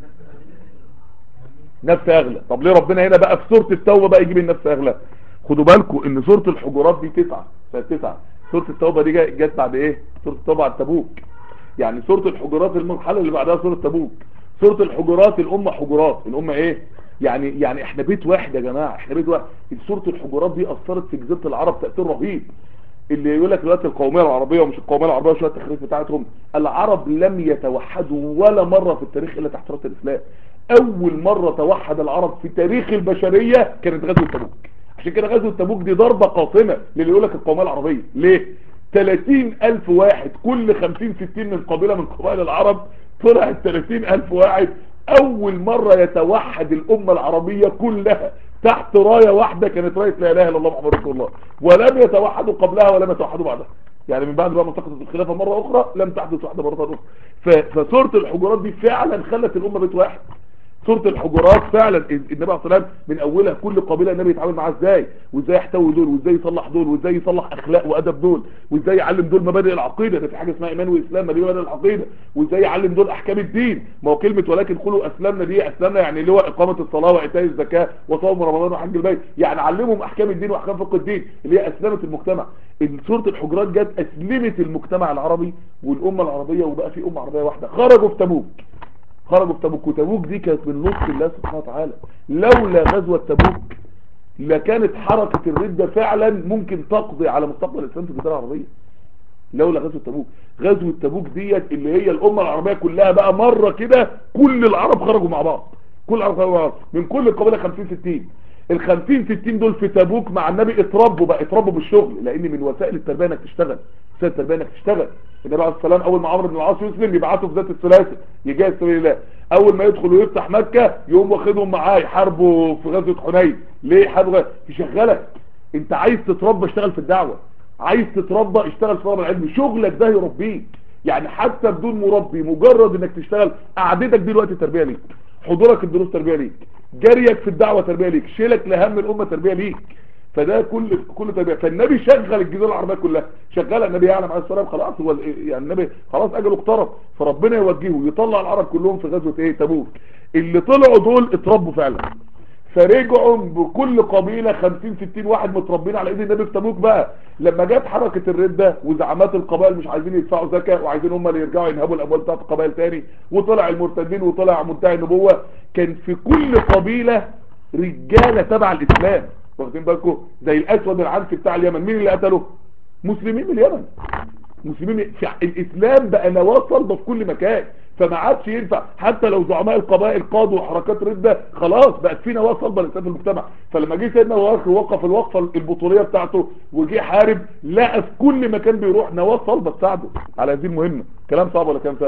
نفس اغلى طب ليه ربنا هنا بقى في سورة التوبة بقى يجيب النفس اغلى خدوا بالكم ان سورة الحجرات دي تسعة سنة تسعة سورة التوبة دي جت بعد ايه سورة التوبة على تبوك يعني سورة الحجرات المرحلة اللي بعدها سورة تبوك سورة الحجرات الامة حجرات الامة ايه يعني يعني احنا بيت واحد يا جماعة احنا بيت واحد سورة الحجرات دي اثرت في جزيرة العرب تأثير رهيب اللي يقول لك دلوقتي القومية العربية ومش القومية العربية شوية التخريف بتاعتهم العرب لم يتوحدوا ولا مرة في التاريخ الا تحت راس الاسلام اول مرة توحد العرب في تاريخ البشرية كانت غزوة تبوك عشان كده غزوة تبوك دي ضربة قاصمة للي يقول لك القومية العربية ليه 30 الف واحد كل 50 60 من قبيلة من قبائل العرب طلعت 30 الف واحد اول مرة يتوحد الامة العربية كلها تحت راية واحدة كانت راية لا اله الا الله محمد رسول الله ولم يتوحدوا قبلها ولم يتوحدوا بعدها يعني من بعد بقى منطقة الخلافة مرة اخرى لم تحدث واحدة مرة اخرى فسورة الحجرات دي فعلا خلت الامة بيت واحد سورة الحجرات فعلا النبي عليه الصلاة والسلام من اولها كل قبيلة النبي يتعامل معاها ازاي وازاي يحتوي دول وازاي يصلح دول وازاي يصلح اخلاق وادب دول وازاي يعلم دول مبادئ العقيدة ده في حاجة اسمها ايمان واسلام دي مبادئ العقيدة وازاي يعلم دول احكام الدين ما هو كلمة ولكن قولوا اسلمنا دي اسلمنا يعني اللي هو اقامة الصلاة وايتاء الزكاة وصوم رمضان وحج البيت يعني علمهم احكام الدين واحكام فقه الدين اللي هي اسلمت المجتمع سورة الحجرات جت اسلمت المجتمع العربي والامة العربية وبقى في امة عربية واحدة خرجوا في تبوك خرجوا في تبوك وتبوك دي كانت من لطف الله سبحانه وتعالى لولا غزوة تبوك لكانت حركة الردة فعلا ممكن تقضي على مستقبل الاسلام في الجزيرة العربية لولا غزوة تبوك غزوة تبوك ديت اللي هي الامة العربية كلها بقى مرة كده كل العرب خرجوا مع بعض كل العرب خرجوا مع بعض من كل القبيلة 50 60 ال 50 60 دول في تبوك مع النبي اتربوا بقى اتربوا بالشغل لان من وسائل التربيه انك تشتغل وسائل التربيه انك تشتغل النبي عليه السلام اول ما عمرو بن العاص يسلم يبعثه في ذات الثلاثه يجاهد سبيل الله اول ما يدخل ويفتح مكه يقوم واخدهم معاه يحاربوا في غزوه حنين ليه حاربوا يشغلك انت عايز تتربى اشتغل في الدعوه عايز تتربى اشتغل في طلب العلم شغلك ده يربيك يعني حتى بدون مربي مجرد انك تشتغل قعدتك دي دلوقتي تربيه ليك حضورك الدروس تربيه ليك جريك في الدعوة تربية ليك شيلك لهم الأمة تربية ليك فده كل كل تربية فالنبي شغل الجزيرة العربية كلها شغل النبي يعلم عليه السلام خلاص هو يعني النبي خلاص أجله اقترب فربنا يوجهه يطلع العرب كلهم في غزوة ايه تبوك اللي طلعوا دول اتربوا فعلا فرجعوا بكل قبيلة 50 60 واحد متربين على ايد النبي في تبوك بقى لما جت حركة الردة وزعمات القبائل مش عايزين يدفعوا زكاة وعايزين هم اللي يرجعوا ينهبوا الاموال بتاعت القبائل تاني وطلع المرتدين وطلع منتهي النبوة كان في كل قبيلة رجالة تبع الاسلام واخدين بالكم زي الاسود العنسي بتاع اليمن مين اللي قتله مسلمين من اليمن مسلمين في الاسلام بقى نواه صلبه في كل مكان فما عادش ينفع حتى لو زعماء القبائل قادوا حركات ردة خلاص بقت في نواه صلبه للاسلام في المجتمع فلما جه سيدنا ابو بكر وقف الوقفه البطوليه بتاعته وجه حارب لقى في كل مكان بيروح نواه صلبه تساعده على هذه المهمه كلام صعب ولا كلام سهل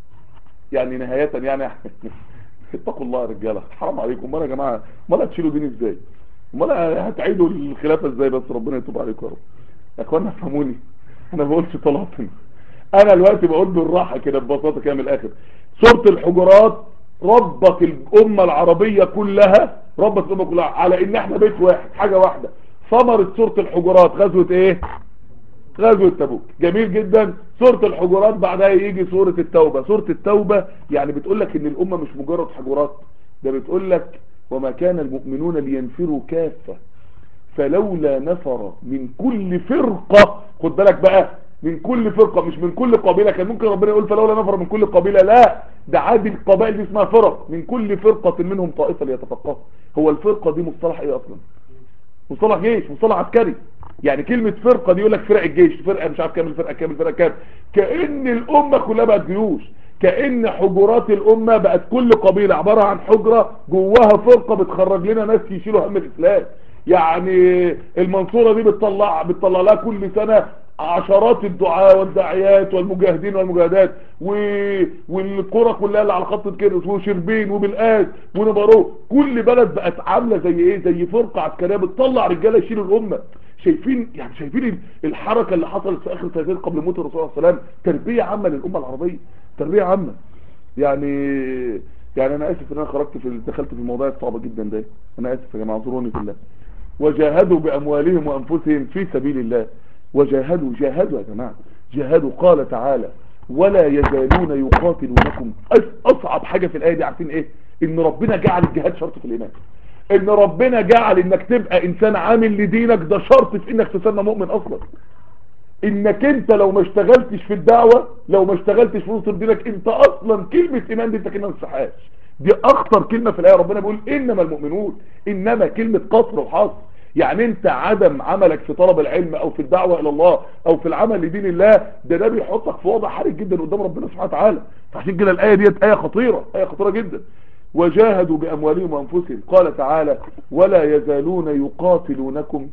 يعني نهايه يعني اتقوا الله يا رجاله حرام عليكم امال يا جماعه امال هتشيلوا دين ازاي امال هتعيدوا الخلافه ازاي بس ربنا يتوب عليكم يا رب يا اخوانا افهموني انا ما بقولش طلعتني انا دلوقتي بقول بالراحه كده ببساطه كده من الاخر سوره الحجرات ربط الامه العربيه كلها ربط الامه كلها على ان احنا بيت واحد حاجه واحده ثمره سوره الحجرات غزوه ايه غزوه تبوك جميل جدا سوره الحجرات بعدها يجي سوره التوبه سوره التوبه يعني بتقول لك ان الامه مش مجرد حجرات ده بتقول لك وما كان المؤمنون لينفروا كافه فلولا نفر من كل فرقه خد بالك بقى من كل فرقة مش من كل قبيلة كان ممكن ربنا يقول فلولا نفر من كل قبيلة لا ده عادي القبائل دي اسمها فرق من كل فرقة منهم طائفة ليتفقهوا هو الفرقة دي مصطلح ايه اصلا مصطلح جيش مصطلح عسكري يعني كلمة فرقة دي يقول لك فرق الجيش فرقة مش عارف كام الفرقة كام الفرقة كام كأن الأمة كلها بقت جيوش كأن حجرات الأمة بقت كل قبيلة عبارة عن حجرة جواها فرقة بتخرج لنا ناس يشيلوا هم الإسلام يعني المنصورة دي بتطلع بتطلع لها كل سنة عشرات الدعاء والداعيات والمجاهدين والمجاهدات و... والقرى كلها اللي على خط الكرس وشربين وبالقاس ونبارو كل بلد بقت عاملة زي ايه زي فرقة عسكرية بتطلع رجالة يشيلوا الامة شايفين يعني شايفين الحركة اللي حصلت في اخر سنتين قبل موت الرسول صلى الله عليه وسلم تربية عامة للامة العربية تربية عامة يعني يعني انا اسف ان انا خرجت في دخلت في الموضوع الصعبة جدا ده انا اسف يا جماعة اعذروني في الله وجاهدوا باموالهم وانفسهم في سبيل الله وجاهدوا جاهدوا يا جماعة جاهدوا قال تعالى ولا يزالون يقاتلونكم اصعب حاجة في الاية دي عارفين ايه ان ربنا جعل الجهاد شرط في الايمان ان ربنا جعل انك تبقى انسان عامل لدينك ده شرط في انك تسمى مؤمن اصلا انك انت لو ما اشتغلتش في الدعوة لو ما اشتغلتش في نصر دينك انت اصلا كلمة ايمان دي انت كلمة ما تستحقهاش دي اخطر كلمة في الايه ربنا بيقول انما المؤمنون انما كلمة قصر وحصر يعني انت عدم عملك في طلب العلم او في الدعوة الى الله او في العمل لدين الله ده ده بيحطك في وضع حرج جدا قدام ربنا سبحانه وتعالى فعشان كده الايه ديت ايه خطيرة ايه خطيرة جدا وجاهدوا باموالهم وانفسهم قال تعالى ولا يزالون يقاتلونكم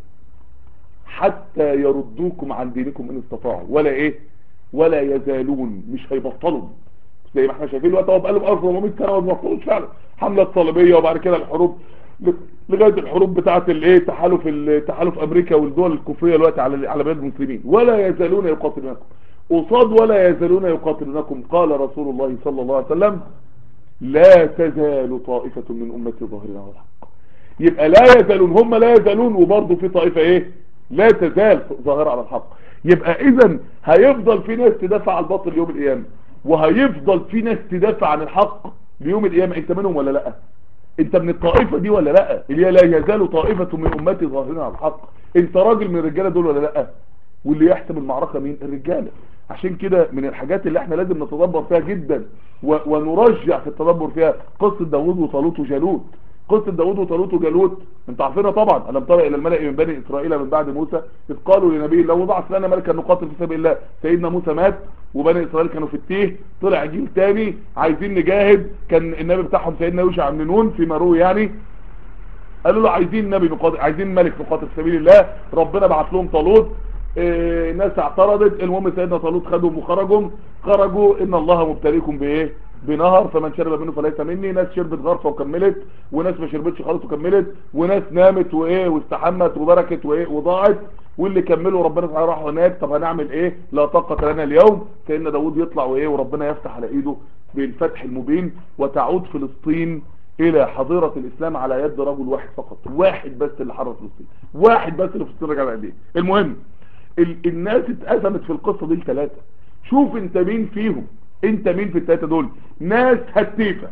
حتى يردوكم عن دينكم ان استطاعوا ولا ايه ولا يزالون مش هيبطلوا زي ما احنا شايفين الوقت هو بقى له 1400 سنه وما بطلوش فعلا حمله صليبيه وبعد كده الحروب لغايه الحروب بتاعه الايه تحالف تحالف امريكا والدول الكفريه دلوقتي على على بلاد المسلمين ولا يزالون يقاتلونكم قصاد ولا يزالون يقاتلونكم قال رسول الله صلى الله عليه وسلم لا تزال طائفة من أمتي ظاهرين على الحق يبقى لا يزالون هم لا يزالون وبرضه في طائفة ايه لا تزال ظاهرة على الحق يبقى اذا هيفضل في ناس تدافع عن الباطل يوم القيامة وهيفضل في ناس تدافع عن الحق ليوم القيامة انت منهم ولا لا انت من الطائفة دي ولا لا اللي هي لا يزال طائفة من امتي ظاهرين على الحق انت راجل من الرجالة دول ولا لا واللي يحسم المعركة مين الرجالة عشان كده من الحاجات اللي احنا لازم نتدبر فيها جدا و- ونرجع في التدبر فيها قصة داوود وطالوت وجالوت قصة داوود وطالوت وجالوت انت عارفينها طبعا ألم ترى إلى الملأ من بني إسرائيل من بعد موسى إذ قالوا لنبي الله وضعت لنا ملكا نقاتل في سبيل الله سيدنا موسى مات وبني إسرائيل كانوا في التيه طلع جيل تاني عايزين نجاهد كان النبي بتاعهم سيدنا يوشع بن نون في مروه يعني قالوا له عايزين نبي نقاتل عايزين ملك نقاتل في سبيل الله ربنا بعت لهم طالوت إيه ناس اعترضت المهم سيدنا طالوت خدهم وخرجهم خرجوا ان الله مبتليكم بايه بنهر فمن شرب منه فليس مني ناس شربت غرفه وكملت وناس ما شربتش خالص وكملت وناس نامت وايه واستحمت وبركت وايه وضاعت واللي كملوا ربنا سبحانه راحوا هناك طب هنعمل ايه لا طاقه لنا اليوم سيدنا داوود يطلع وايه وربنا يفتح على ايده بالفتح المبين وتعود فلسطين الى حظيرة الاسلام على يد رجل واحد فقط واحد بس اللي حرر فلسطين واحد بس اللي فلسطين رجع بايديه المهم ال الناس اتقسمت في القصة دي لثلاثة شوف انت مين فيهم انت مين في الثلاثة دول ناس هتيفة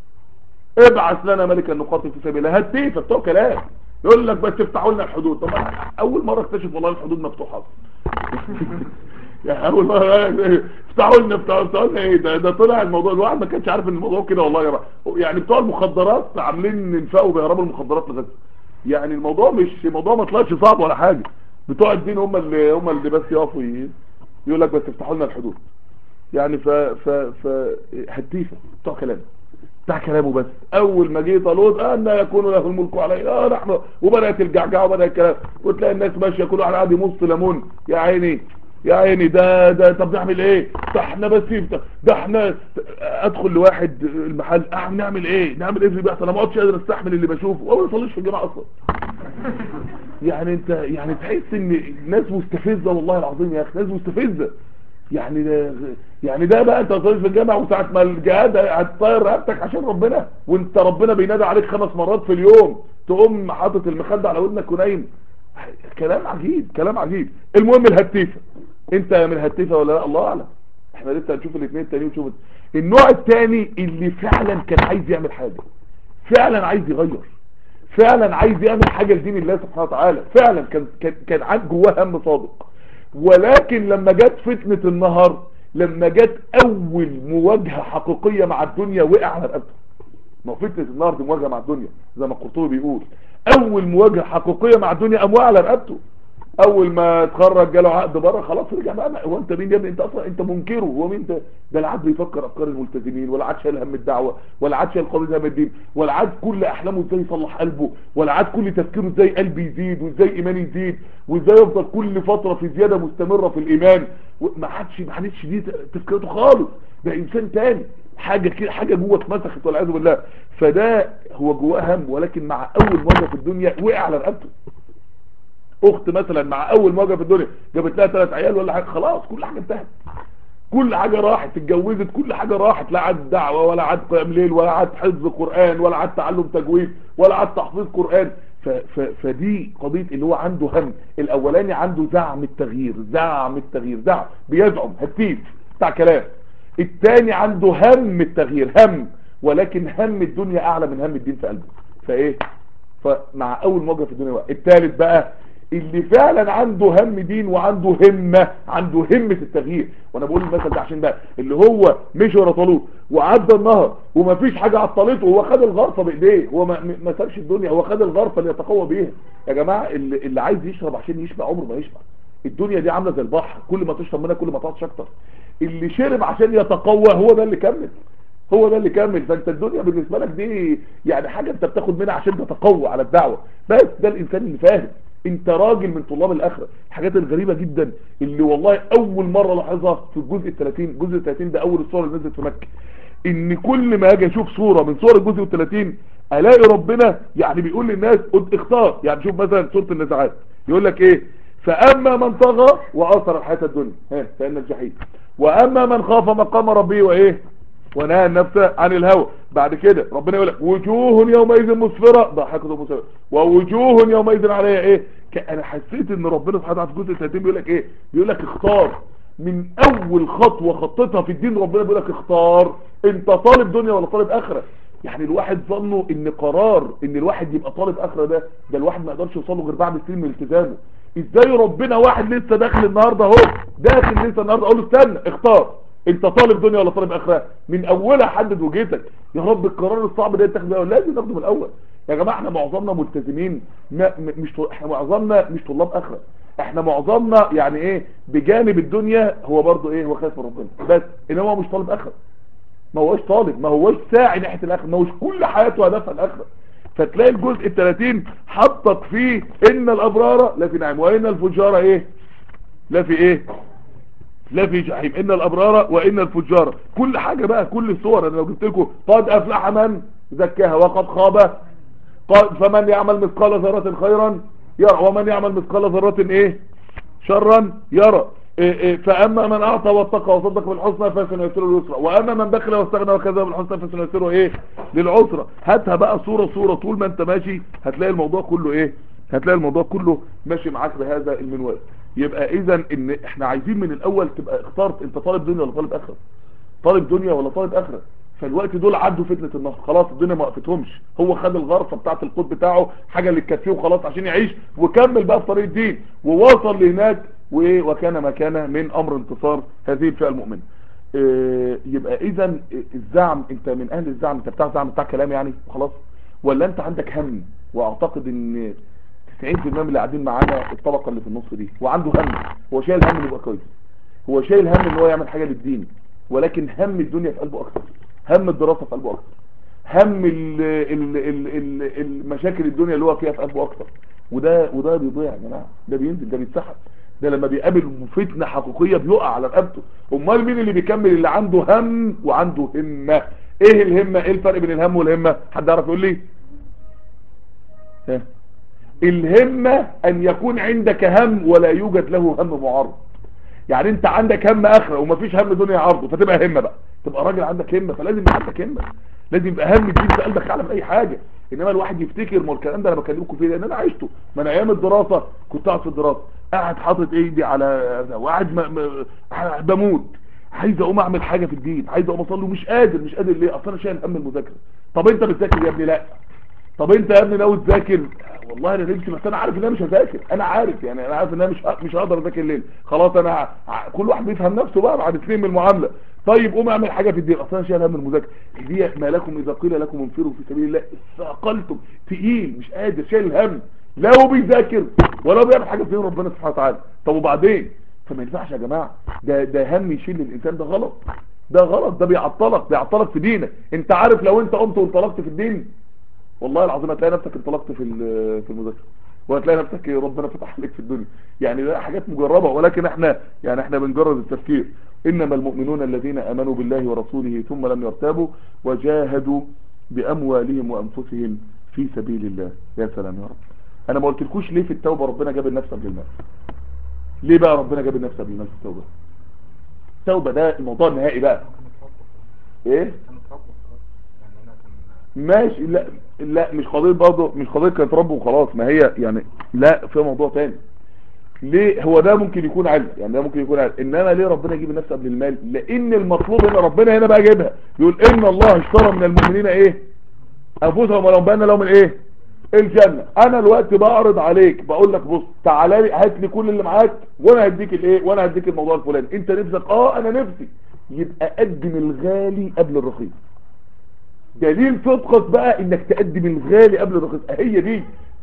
ابعث لنا ملكا نقاتل في سبيل الله هتيفة بتوع كلام يقول لك بس افتحوا لنا الحدود طب أنا اول مرة اكتشف والله الحدود مفتوحة يعني اول مرة افتحوا لنا افتحوا افتحوا لنا ايه ده, ده طلع الموضوع الواحد ما كانش عارف ان الموضوع كده والله يا جماعه يعني بتوع المخدرات عاملين ينفقوا بيهربوا المخدرات لغزه يعني الموضوع مش موضوع ما طلعش صعب ولا حاجه بتوع الدين هم اللي هم اللي بس يقفوا ي- يقول لك بس افتحوا لنا الحدود يعني ف ف ف هتيفه بتوع كلام بتاع كلامه بس اول ما جه طالوت ان يكون له الملك عليه اه نحن وبدات الجعجعه وبدا الكلام وتلاقي الناس ماشيه كل واحد قاعد يمص ليمون يا عيني يا عيني ده ده طب نعمل ايه ده احنا بس ده, ده احنا ادخل لواحد المحل اه نعمل ايه نعمل ايه في بيحصل انا ما اقعدش قادر استحمل اللي بشوفه هو ما بيصليش في الجامعه اصلا يعني انت يعني تحس ان ناس مستفزه والله العظيم يا اخي ناس مستفزه يعني ده يعني ده بقى انت صليت في الجامعه وساعه ما الجهاد هتطير رقبتك عشان ربنا وانت ربنا بينادي عليك خمس مرات في اليوم تقوم حاطط المخده على ودنك ونايم كلام عجيب كلام عجيب المهم الهتيفه انت من الهتيفه ولا لا الله اعلم احنا لسه هنشوف الاثنين التانيين ونشوف النوع الثاني اللي فعلا كان عايز يعمل حاجه فعلا عايز يغير فعلا عايز يعمل حاجه لدين الله سبحانه وتعالى فعلا كان كان كان عاد جواه هم صادق ولكن لما جت فتنه النهر لما جت اول مواجهه حقيقيه مع الدنيا وقع على رقبته ما هو فتنه النهر دي مواجهه مع الدنيا زي ما القرطبي بيقول اول مواجهه حقيقيه مع الدنيا قام وقع على رقبته اول ما اتخرج جاله عقد بره خلاص رجع بقى هو انت مين يا ابني انت اصلا انت منكره هو مين ده ده لا عاد بيفكر افكار الملتزمين ولا عاد شايل هم الدعوه ولا عاد شايل قضيه هم الدين ولا عاد كل احلامه ازاي يصلح قلبه ولا عاد كل تفكيره ازاي قلبي يزيد وازاي ايماني يزيد وازاي يفضل كل فتره في زياده مستمره في الايمان ما عادش ما عادش دي تفكيرته خالص ده انسان تاني حاجه كده حاجه جوه اتمسخت والعياذ بالله فده هو جواه هم ولكن مع اول مره في الدنيا وقع على رقبته اخت مثلا مع اول مواجهه في الدنيا جابت لها ثلاث عيال ولا حاجه خلاص كل حاجه انتهت كل حاجه راحت اتجوزت كل حاجه راحت لا عاد دعوه ولا عاد قيام ليل ولا عاد حفظ قران ولا عاد تعلم تجويد ولا عاد تحفيظ قران ف ف فدي قضيه اللي هو عنده هم الاولاني عنده زعم التغيير زعم التغيير زعم بيزعم هتيف بتاع كلام الثاني عنده هم التغيير هم ولكن هم الدنيا اعلى من هم الدين في قلبه فايه فمع اول مواجهه في الدنيا وقع. الثالث بقى اللي فعلا عنده هم دين وعنده همة عنده همة التغيير وانا بقول المثل ده عشان بقى اللي هو مشي ورا طالوت وعدى النهر ومفيش حاجة عطلته هو خد الغرفة بايديه هو ما, ما سابش الدنيا هو خد الغرفة اللي يتقوى بيها يا جماعة اللي, اللي عايز يشرب عشان يشبع عمره ما يشبع الدنيا دي عاملة زي البحر كل ما تشرب منها كل ما تعطش اكتر اللي شرب عشان يتقوى هو ده اللي كمل هو ده اللي كمل فانت الدنيا بالنسبة لك دي يعني حاجة انت بتاخد منها عشان تتقوى على الدعوة بس ده الانسان اللي فاهم انت راجل من طلاب الاخره الحاجات الغريبه جدا اللي والله اول مره لاحظها في الجزء ال30 الجزء ال30 ده اول الصور اللي نزلت في مكه ان كل ما اجي اشوف صوره من صور الجزء ال30 الاقي ربنا يعني بيقول للناس اختار يعني شوف مثلا سوره النزعات يقول لك ايه فاما من طغى واثر الحياه الدنيا ها فان الجحيم واما من خاف مقام ربه وايه ونهى النفس عن الهوى بعد كده ربنا يقول لك وجوه يومئذ مسفرة ضحكة مسفرة ووجوه يومئذ عليها ايه ك- انا حسيت ان ربنا سبحانه وتعالى في الجزء 30 بيقول لك ايه بيقول لك اختار من اول خطوة خطتها في الدين ربنا بيقول لك اختار انت طالب دنيا ولا طالب اخرة يعني الواحد ظنه ان قرار ان الواحد يبقى طالب اخرة ده ده الواحد ما يقدرش يوصل له غير بعد سنين من التزامه ازاي ربنا واحد لسه داخل النهارده اهو داخل لسه النهارده اقول له استنى اختار انت طالب دنيا ولا طالب اخره من اولها حدد وجهتك يا رب القرار الصعب ده يتاخد من الأول. لازم ناخده من الاول يا جماعه احنا معظمنا ملتزمين ما م- مش طل- احنا معظمنا مش طلاب اخره احنا معظمنا يعني ايه بجانب الدنيا هو برضه ايه هو خايف من ربنا بس انما هو مش طالب اخره ما هوش طالب ما هوش ساعي ناحيه الاخره ما هوش كل حياته هدفها الاخره فتلاقي الجزء ال 30 حطك فيه ان الابرار لفي نعيم وان الفجار ايه لا في ايه لا في جحيم ان الابرار وان الفجار كل حاجة بقى كل الصور انا لو جبت لكم قد افلح من زكاها وقد خاب قد فمن يعمل مثقال ذرة خيرا يرى ومن يعمل مثقال ذرة ايه شرا يرى إيه إيه فاما من اعطى واتقى وصدق بالحسنى فسنيسره لليسرى واما من بخل واستغنى وكذب بالحسنى فسنيسره ايه للعسرى هاتها بقى صورة صورة طول ما انت ماشي هتلاقي الموضوع كله ايه هتلاقي الموضوع كله ماشي معاك بهذا المنوال يبقى اذا ان احنا عايزين من الاول تبقى اخترت انت طالب دنيا ولا طالب اخره طالب دنيا ولا طالب اخره فالوقت دول عدوا فتنة النهر خلاص الدنيا ما وقفتهمش هو خد الغرفة بتاعة القوت بتاعه حاجة اللي تكفيه وخلاص عشان يعيش وكمل بقى في طريق الدين ووصل لهناك وايه وكان ما كان من امر انتصار هذه الفئة المؤمنة إيه يبقى اذا الزعم انت من اهل الزعم انت بتاع زعم بتاع كلام يعني خلاص ولا انت عندك هم واعتقد ان 90% من اللي قاعدين معانا الطبقة اللي في النص دي وعنده هم هو شايل هم انه يبقى كويس هو شايل هم ان هو يعمل حاجة للدين ولكن هم الدنيا في قلبه اكتر هم الدراسة في قلبه اكتر هم ال ال ال ال المشاكل الدنيا اللي هو فيها في قلبه اكتر وده وده بيضيع يا جماعه ده بينزل ده بيتسحب ده لما بيقابل فتنه حقيقيه بيقع على رقبته امال مين اللي بيكمل اللي عنده هم وعنده همه ايه الهمه ايه الفرق بين الهم والهمه حد يعرف يقول لي ها الهمه ان يكون عندك هم ولا يوجد له هم معارض يعني انت عندك هم اخره ومفيش هم دنيا عرضه فتبقى همه بقى تبقى راجل عندك همه فلازم يبقى عندك همه لازم يبقى هم الدين في قلبك اعلى من اي حاجه انما الواحد يفتكر ما الكلام ده انا بكلمكم فيه لان انا عشته من ايام الدراسه كنت قاعد في الدراسه قاعد حاطط ايدي على وقاعد م... م... بموت عايز اقوم اعمل حاجه في الدين عايز اقوم اصلي ومش قادر مش قادر ليه اصل انا شايل هم المذاكره طب انت بتذاكر يا ابني لا طب انت يا ابني ناوي تذاكر والله انا نفسي بس انا عارف ان انا مش هذاكر انا عارف يعني انا عارف ان انا مش مش هقدر اذاكر الليل خلاص انا ع- كل واحد بيفهم نفسه بقى بعد سنين من المعامله طيب قوم اعمل حاجه في الدين اصل انا شايل هم المذاكره دي ما لكم اذا قيل لكم انفروا في سبيل الله استثقلتم تقيل مش قادر شايل هم لا هو بيذاكر ولا بيعمل حاجه في دين ربنا سبحانه وتعالى طب وبعدين فما ينفعش يا جماعه ده ده هم يشيل الانسان ده غلط ده غلط ده بيعطلك بيعطلك في دينك انت عارف لو انت قمت وانطلقت في الدين والله العظيم هتلاقي نفسك انطلقت في ال- في المذاكره وهتلاقي نفسك ربنا فتح عليك في الدنيا يعني ده حاجات مجربه ولكن احنا يعني احنا بنجرد التفكير انما المؤمنون الذين امنوا بالله ورسوله ثم لم يرتابوا وجاهدوا باموالهم وانفسهم في سبيل الله يا سلام يا رب انا ما قلتلكوش ليه في التوبه ربنا جاب النفس قبل المال ليه بقى ربنا جاب النفس قبل المال في التوبه التوبه ده الموضوع النهائي بقى ايه كانت ربط خلاص يعني انا كان ماشي لا لا مش قضيه برضه مش قضيه كانت رب وخلاص ما هي يعني لا في موضوع تاني ليه هو ده ممكن يكون علم يعني ده ممكن يكون علم انما ليه ربنا يجيب النفس قبل المال لان المطلوب ان ربنا هنا بقى جايبها يقول ان الله اشترى من المؤمنين ايه انفسهم ولو بان لهم الايه الجنه انا الوقت بعرض عليك بقول لك بص تعالى لي هات لي كل اللي معاك وانا هديك الايه وانا هديك الموضوع الفلاني انت نفسك اه انا نفسي يبقى قدم الغالي قبل الرخيص دليل صدقك بقى انك تقدم الغالي قبل الرخيص هي دي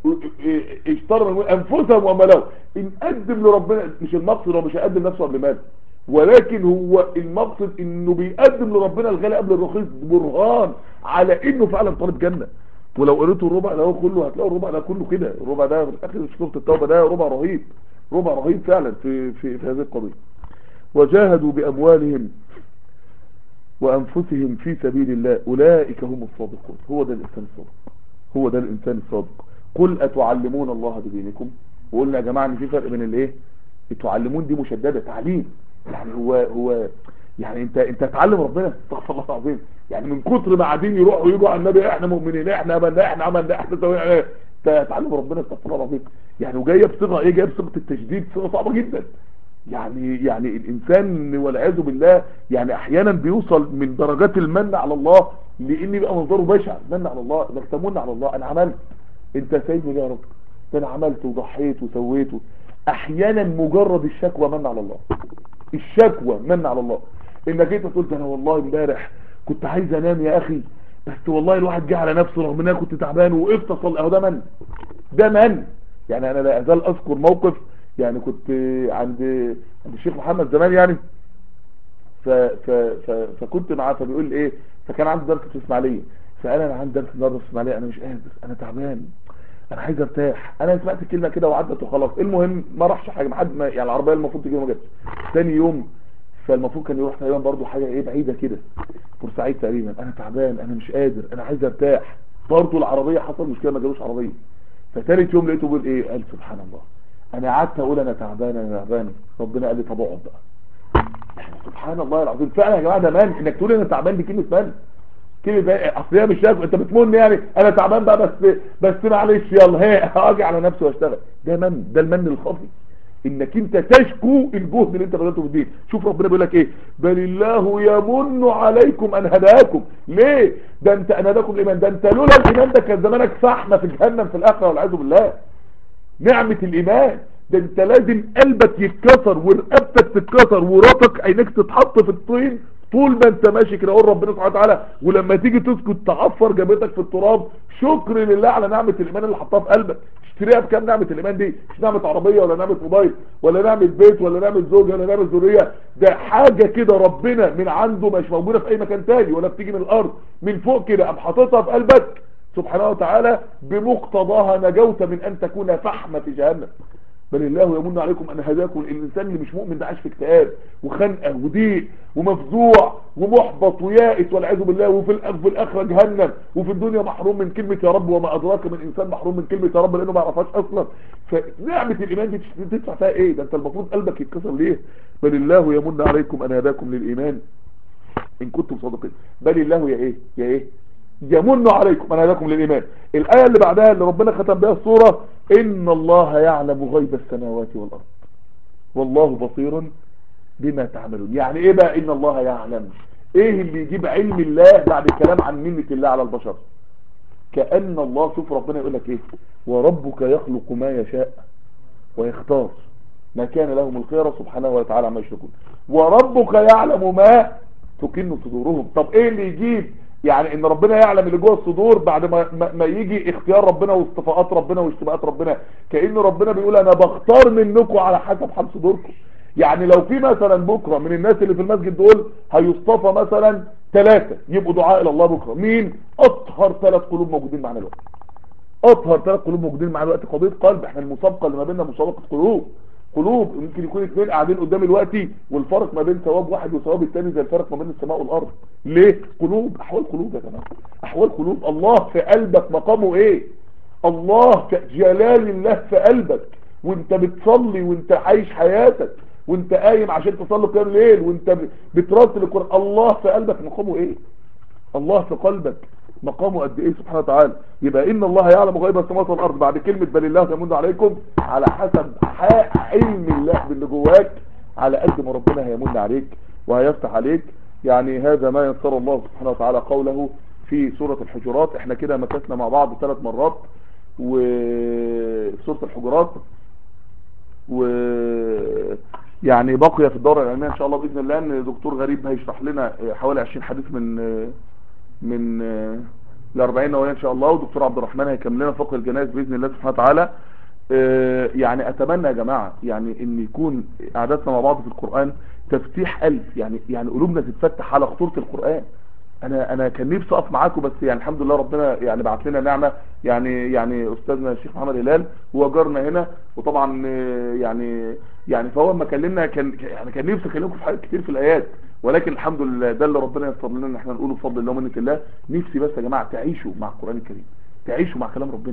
اشترى من انفسهم وملوا ان قدم لربنا مش المقصد هو مش هيقدم نفسه قبل مال ولكن هو المقصد انه بيقدم لربنا الغالي قبل الرخيص برهان على انه فعلا طالب جنه ولو قريتوا الربع ده كله هتلاقوا الربع ده كله كده الربع ده في الاخر سوره التوبه ده ربع رهيب ربع رهيب فعلا في في, في هذه القضيه وجاهدوا باموالهم وأنفسهم في سبيل الله أولئك هم الصادقون هو ده الإنسان الصادق هو ده الإنسان الصادق قل أتعلمون الله بدينكم وقلنا يا جماعة ان في فرق بين الايه تعلمون دي مشددة تعليم يعني هو هو يعني انت انت تعلم ربنا استغفر الله العظيم يعني من كتر ما قاعدين يروحوا يجوا على النبي احنا مؤمنين احنا عملنا احنا عملنا احنا سوينا ايه انت تعلم ربنا استغفر الله العظيم يعني وجايه بصيغه ايه جايه بصيغه التشديد صيغه صعبه جدا يعني يعني الانسان والعياذ بالله يعني احيانا بيوصل من درجات المن على الله لان يبقى منظره بشع من على الله انك تمن على الله انا عملت انت سايبني ليه يا رب ده انا عملت وضحيت وسويت احيانا مجرد الشكوى من على الله الشكوى من على الله انك انت تقول ده انا والله امبارح كنت عايز انام يا اخي بس والله الواحد جه على نفسه رغم ان انا كنت تعبان وقفت اصلي اهو ده من ده من يعني انا لا ازال اذكر موقف يعني كنت عند عند الشيخ محمد زمان يعني ف ف ف فكنت معاه فبيقول لي ايه فكان عنده درس في الاسماعيليه فقال انا عندي درس النهارده في الاسماعيليه انا مش قادر انا تعبان انا عايز ارتاح انا سمعت الكلمه كده وعدت وخلاص المهم ما راحش حاجه ما حد ما يعني العربيه المفروض تجي ما جاتش ثاني يوم فالمفروض كان يروح تقريبا برضه حاجه ايه بعيده كده بورسعيد تقريبا انا تعبان انا مش قادر انا عايز ارتاح برضه العربيه حصل مشكله ما جالوش عربيه فثالث يوم لقيته بيقول ايه قال سبحان الله انا قعدت اقول انا تعبان انا تعبان ربنا قال لي طب اقعد بقى سبحان الله العظيم فعلا يا جماعه ده مان انك تقول انا تعبان دي كلمه مان كلمه ايه اصل هي مش شايف انت بتمن يعني انا تعبان بقى بس بس معلش يلا هي هاجي على نفسي واشتغل ده من ده المن الخفي انك انت تشكو الجهد اللي انت بذلته في الدين شوف ربنا بيقول لك ايه بل الله يمن عليكم ان هداكم ليه ده انت ان هداكم الايمان ده انت لولا الايمان ده كان زمانك فحمه في جهنم في الاخره والعياذ بالله نعمه الايمان ده انت لازم قلبك يتكسر ورقبتك تتكسر وراسك عينك تتحط في الطين طول ما انت ماشي كده قول ربنا سبحانه وتعالى ولما تيجي تسكت تعفر جبهتك في التراب شكر لله على نعمه الايمان اللي حطها في قلبك تشتريها بكام نعمه الايمان دي مش نعمه عربيه ولا نعمه موبايل ولا نعمه بيت ولا نعمه زوجه ولا نعمه ذريه ده حاجه كده ربنا من عنده مش موجوده في اي مكان تاني ولا بتيجي من الارض من فوق كده قام حاططها في قلبك سبحانه وتعالى بمقتضاها نجوت من ان تكون فحمه في جهنم بل الله يمن عليكم ان هداكم الانسان اللي مش مؤمن ده عايش في اكتئاب وخنقه وضيق ومفزوع ومحبط ويائس والعياذ بالله وفي الأخ في الاخره جهنم وفي الدنيا محروم من كلمه يا رب وما ادراك من انسان محروم من كلمه يا رب لانه ما يعرفهاش اصلا فنعمه الايمان دي تدفع فيها ايه ده انت المفروض قلبك يتكسر ليه بل الله يمن عليكم ان هداكم للايمان ان كنتم صادقين بل الله يا ايه يا ايه يمن عليكم ان هداكم للايمان الايه اللي بعدها اللي ربنا ختم بها السوره ان الله يعلم غيب السماوات والارض والله بصير بما تعملون يعني ايه بقى ان الله يعلم ايه اللي يجيب علم الله بعد الكلام عن منة الله على البشر كأن الله شوف ربنا يقول لك ايه وربك يخلق ما يشاء ويختار ما كان لهم الخير سبحانه وتعالى ما يشركون وربك يعلم ما تكن صدورهم طب ايه اللي يجيب يعني ان ربنا يعلم اللي جوه الصدور بعد ما, ما, ما يجي اختيار ربنا واصطفاءات ربنا واشتباهات ربنا كأن ربنا بيقول انا بختار منكم على حسب حال صدوركم يعني لو في مثلا بكرة من الناس اللي في المسجد دول هيصطفى مثلا ثلاثة يبقوا دعاء الى الله بكرة مين اطهر ثلاث قلوب موجودين معنا الوقت اطهر ثلاث قلوب موجودين معنا الوقت قضية قلب احنا المسابقة اللي ما بيننا مسابقة قلوب قلوب يمكن يكون اثنين قاعدين قدام الوقت والفرق ما بين ثواب واحد وثواب الثاني زي الفرق ما بين السماء والارض ليه قلوب احوال قلوب يا جماعه احوال قلوب الله في قلبك مقامه ايه الله في جلال الله في قلبك وانت بتصلي وانت عايش حياتك وانت قايم عشان تصلي قيام الليل وانت بترتل القران الله في قلبك مقامه ايه الله في قلبك مقامه قد ايه سبحانه وتعالى يبقى ان الله يعلم غيب السماوات والارض بعد كلمة بل الله يمن عليكم على حسب علم الله باللي جواك على قد ما ربنا هيمن عليك وهيفتح عليك يعني هذا ما يسر الله سبحانه وتعالى قوله في سورة الحجرات احنا كده مكثنا مع بعض ثلاث مرات وسورة الحجرات و يعني بقي في الدورة العلمية ان شاء الله بإذن الله ان دكتور غريب هيشرح لنا حوالي 20 حديث من من ال 40 نوايا ان شاء الله ودكتور عبد الرحمن هيكمل لنا فقه الجنائز باذن الله سبحانه وتعالى يعني اتمنى يا جماعه يعني ان يكون قعدتنا مع بعض في القران تفتيح قلب يعني يعني قلوبنا تتفتح على خطوره القران انا انا كان نفسي اقف معاكم بس يعني الحمد لله ربنا يعني بعت لنا نعمه يعني يعني استاذنا الشيخ محمد هلال هو جارنا هنا وطبعا يعني يعني فهو لما كلمنا كان يعني كان نفسي اكلمكم في حاجات كتير في الايات ولكن الحمد لله ده اللي ربنا يسر لنا ان احنا نقوله بفضل الله ومنه الله نفسي بس يا جماعه تعيشوا مع القران الكريم تعيشوا مع كلام ربنا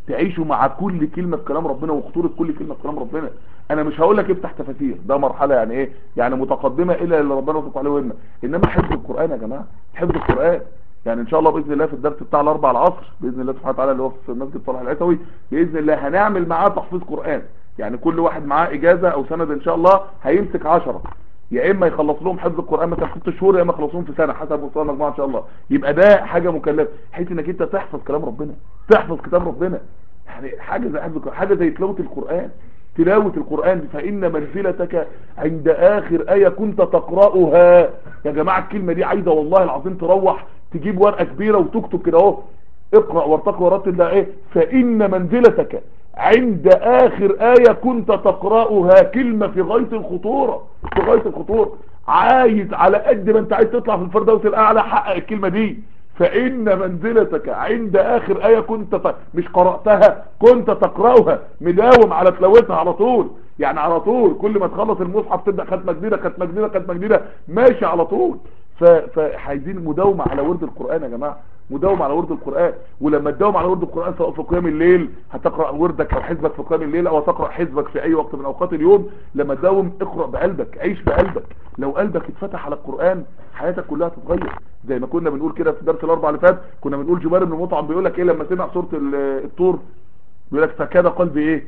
تعيشوا مع كل كلمة في كلام ربنا وخطورة كل كلمة في كلام ربنا انا مش هقول لك افتح تفاسير ده مرحلة يعني ايه يعني متقدمة الى اللي ربنا وفق عليه وإنا انما حفظ القرآن يا جماعة حفظ القرآن يعني ان شاء الله باذن الله في الدرس بتاع الاربع العصر باذن الله سبحانه وتعالى اللي هو في مسجد صالح العتوي باذن الله هنعمل معاه تحفيظ قرآن يعني كل واحد معاه اجازة او سند ان شاء الله هيمسك عشرة يا اما يخلص لهم حفظ القرآن مثلا في ست شهور يا اما يخلصوهم في سنة حسب مستوى المجموعة ان شاء الله يبقى ده حاجة مكلفة بحيث انك انت تحفظ كلام ربنا تحفظ كتاب ربنا يعني حاجة زي حفظ القرآن حاجة زي تلاوة القرآن تلاوة القرآن فإن منزلتك عند آخر آية كنت تقرأها يا جماعة الكلمة دي عايزة والله العظيم تروح تجيب ورقة كبيرة وتكتب كده اهو اقرأ وارتقي ورتل ده ايه فإن منزلتك عند آخر آية كنت تقرأها كلمة في غاية الخطورة في غاية الخطورة عايز على قد ما انت عايز تطلع في الفردوس الأعلى حقق الكلمة دي فإن منزلتك عند آخر آية كنت ت... مش قرأتها كنت تقرأها مداوم على تلاوتها على طول يعني على طول كل ما تخلص المصحف تبدأ ختمة جديدة ختمة جديدة ختمة جديدة ماشي على طول ف... فعايزين مداومة على ورد القرآن يا جماعة مداوم على ورد القرآن ولما تداوم على ورد القرآن سواء في قيام الليل هتقرأ وردك او حزبك في قيام الليل او هتقرأ حزبك في اي وقت من اوقات اليوم لما تداوم اقرأ بقلبك عيش بقلبك لو قلبك اتفتح على القرآن حياتك كلها تتغير زي ما كنا بنقول كده في درس الاربع اللي فات كنا بنقول جبار بن مطعم بيقول لك ايه لما سمع سورة الطور بيقول لك فكاد قلبي ايه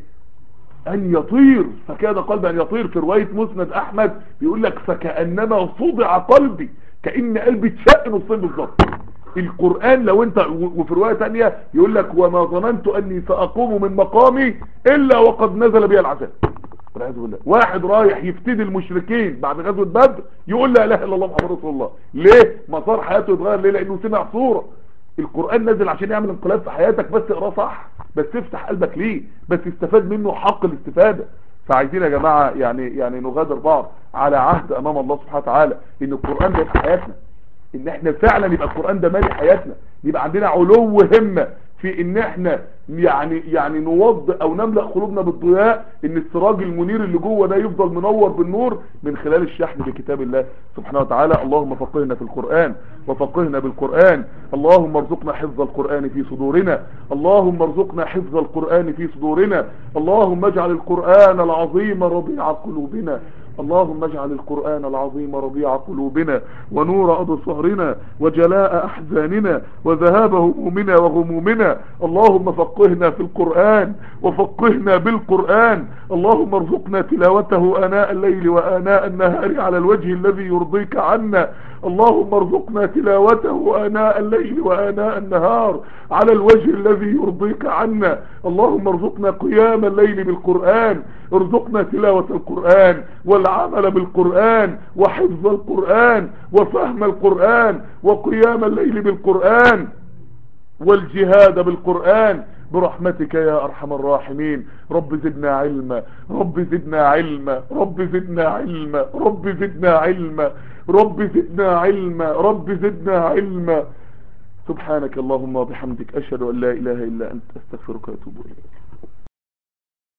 ان يطير فكاد قلبي ان يطير في رواية مسند احمد بيقول لك فكأنما صدع قلبي كأن قلبي اتشق نصين بالظبط القرآن لو انت وفي رواية تانية يقول لك وما ظننت اني ساقوم من مقامي الا وقد نزل بي العذاب والعياذ بالله واحد رايح يفتدي المشركين بعد غزوة بدر يقول لا اله الا الله محمد رسول الله ليه مسار حياته يتغير ليه لانه سمع صورة القرآن نزل عشان يعمل انقلاب في حياتك بس اقراه صح بس افتح قلبك ليه بس استفاد منه حق الاستفادة فعايزين يا جماعة يعني يعني نغادر بعض على عهد امام الله سبحانه وتعالى ان القرآن ده يبقى حياتنا ان احنا فعلا يبقى القرآن ده مالي حياتنا يبقى عندنا علو همة في ان احنا يعني يعني نوض او نملأ قلوبنا بالضياء ان السراج المنير اللي جوه ده يفضل منور بالنور من خلال الشحن بكتاب الله سبحانه وتعالى اللهم فقهنا في القرآن وفقهنا بالقرآن اللهم ارزقنا حفظ القرآن في صدورنا اللهم ارزقنا حفظ القرآن في صدورنا اللهم اجعل القرآن العظيم ربيع قلوبنا اللهم اجعل القرآن العظيم ربيع قلوبنا ونور أبصارنا وجلاء أحزاننا وذهاب همومنا وغمومنا اللهم فقهنا في القرآن وفقهنا بالقرآن اللهم ارزقنا تلاوته آناء الليل وآناء النهار على الوجه الذي يرضيك عنا اللهم ارزقنا تلاوته آناء الليل وآناء النهار على الوجه الذي يرضيك عنا اللهم ارزقنا قيام الليل بالقرآن ارزقنا تلاوة القرآن والعمل بالقرآن وحفظ القرآن وفهم القرآن وقيام الليل بالقرآن والجهاد بالقرآن برحمتك يا ارحم الراحمين رب زدنا علما رب زدنا علما رب زدنا علما رب زدنا علما رب زدنا علما رب زدنا علما سبحانك اللهم وبحمدك اشهد ان لا اله الا انت استغفرك واتوب اليك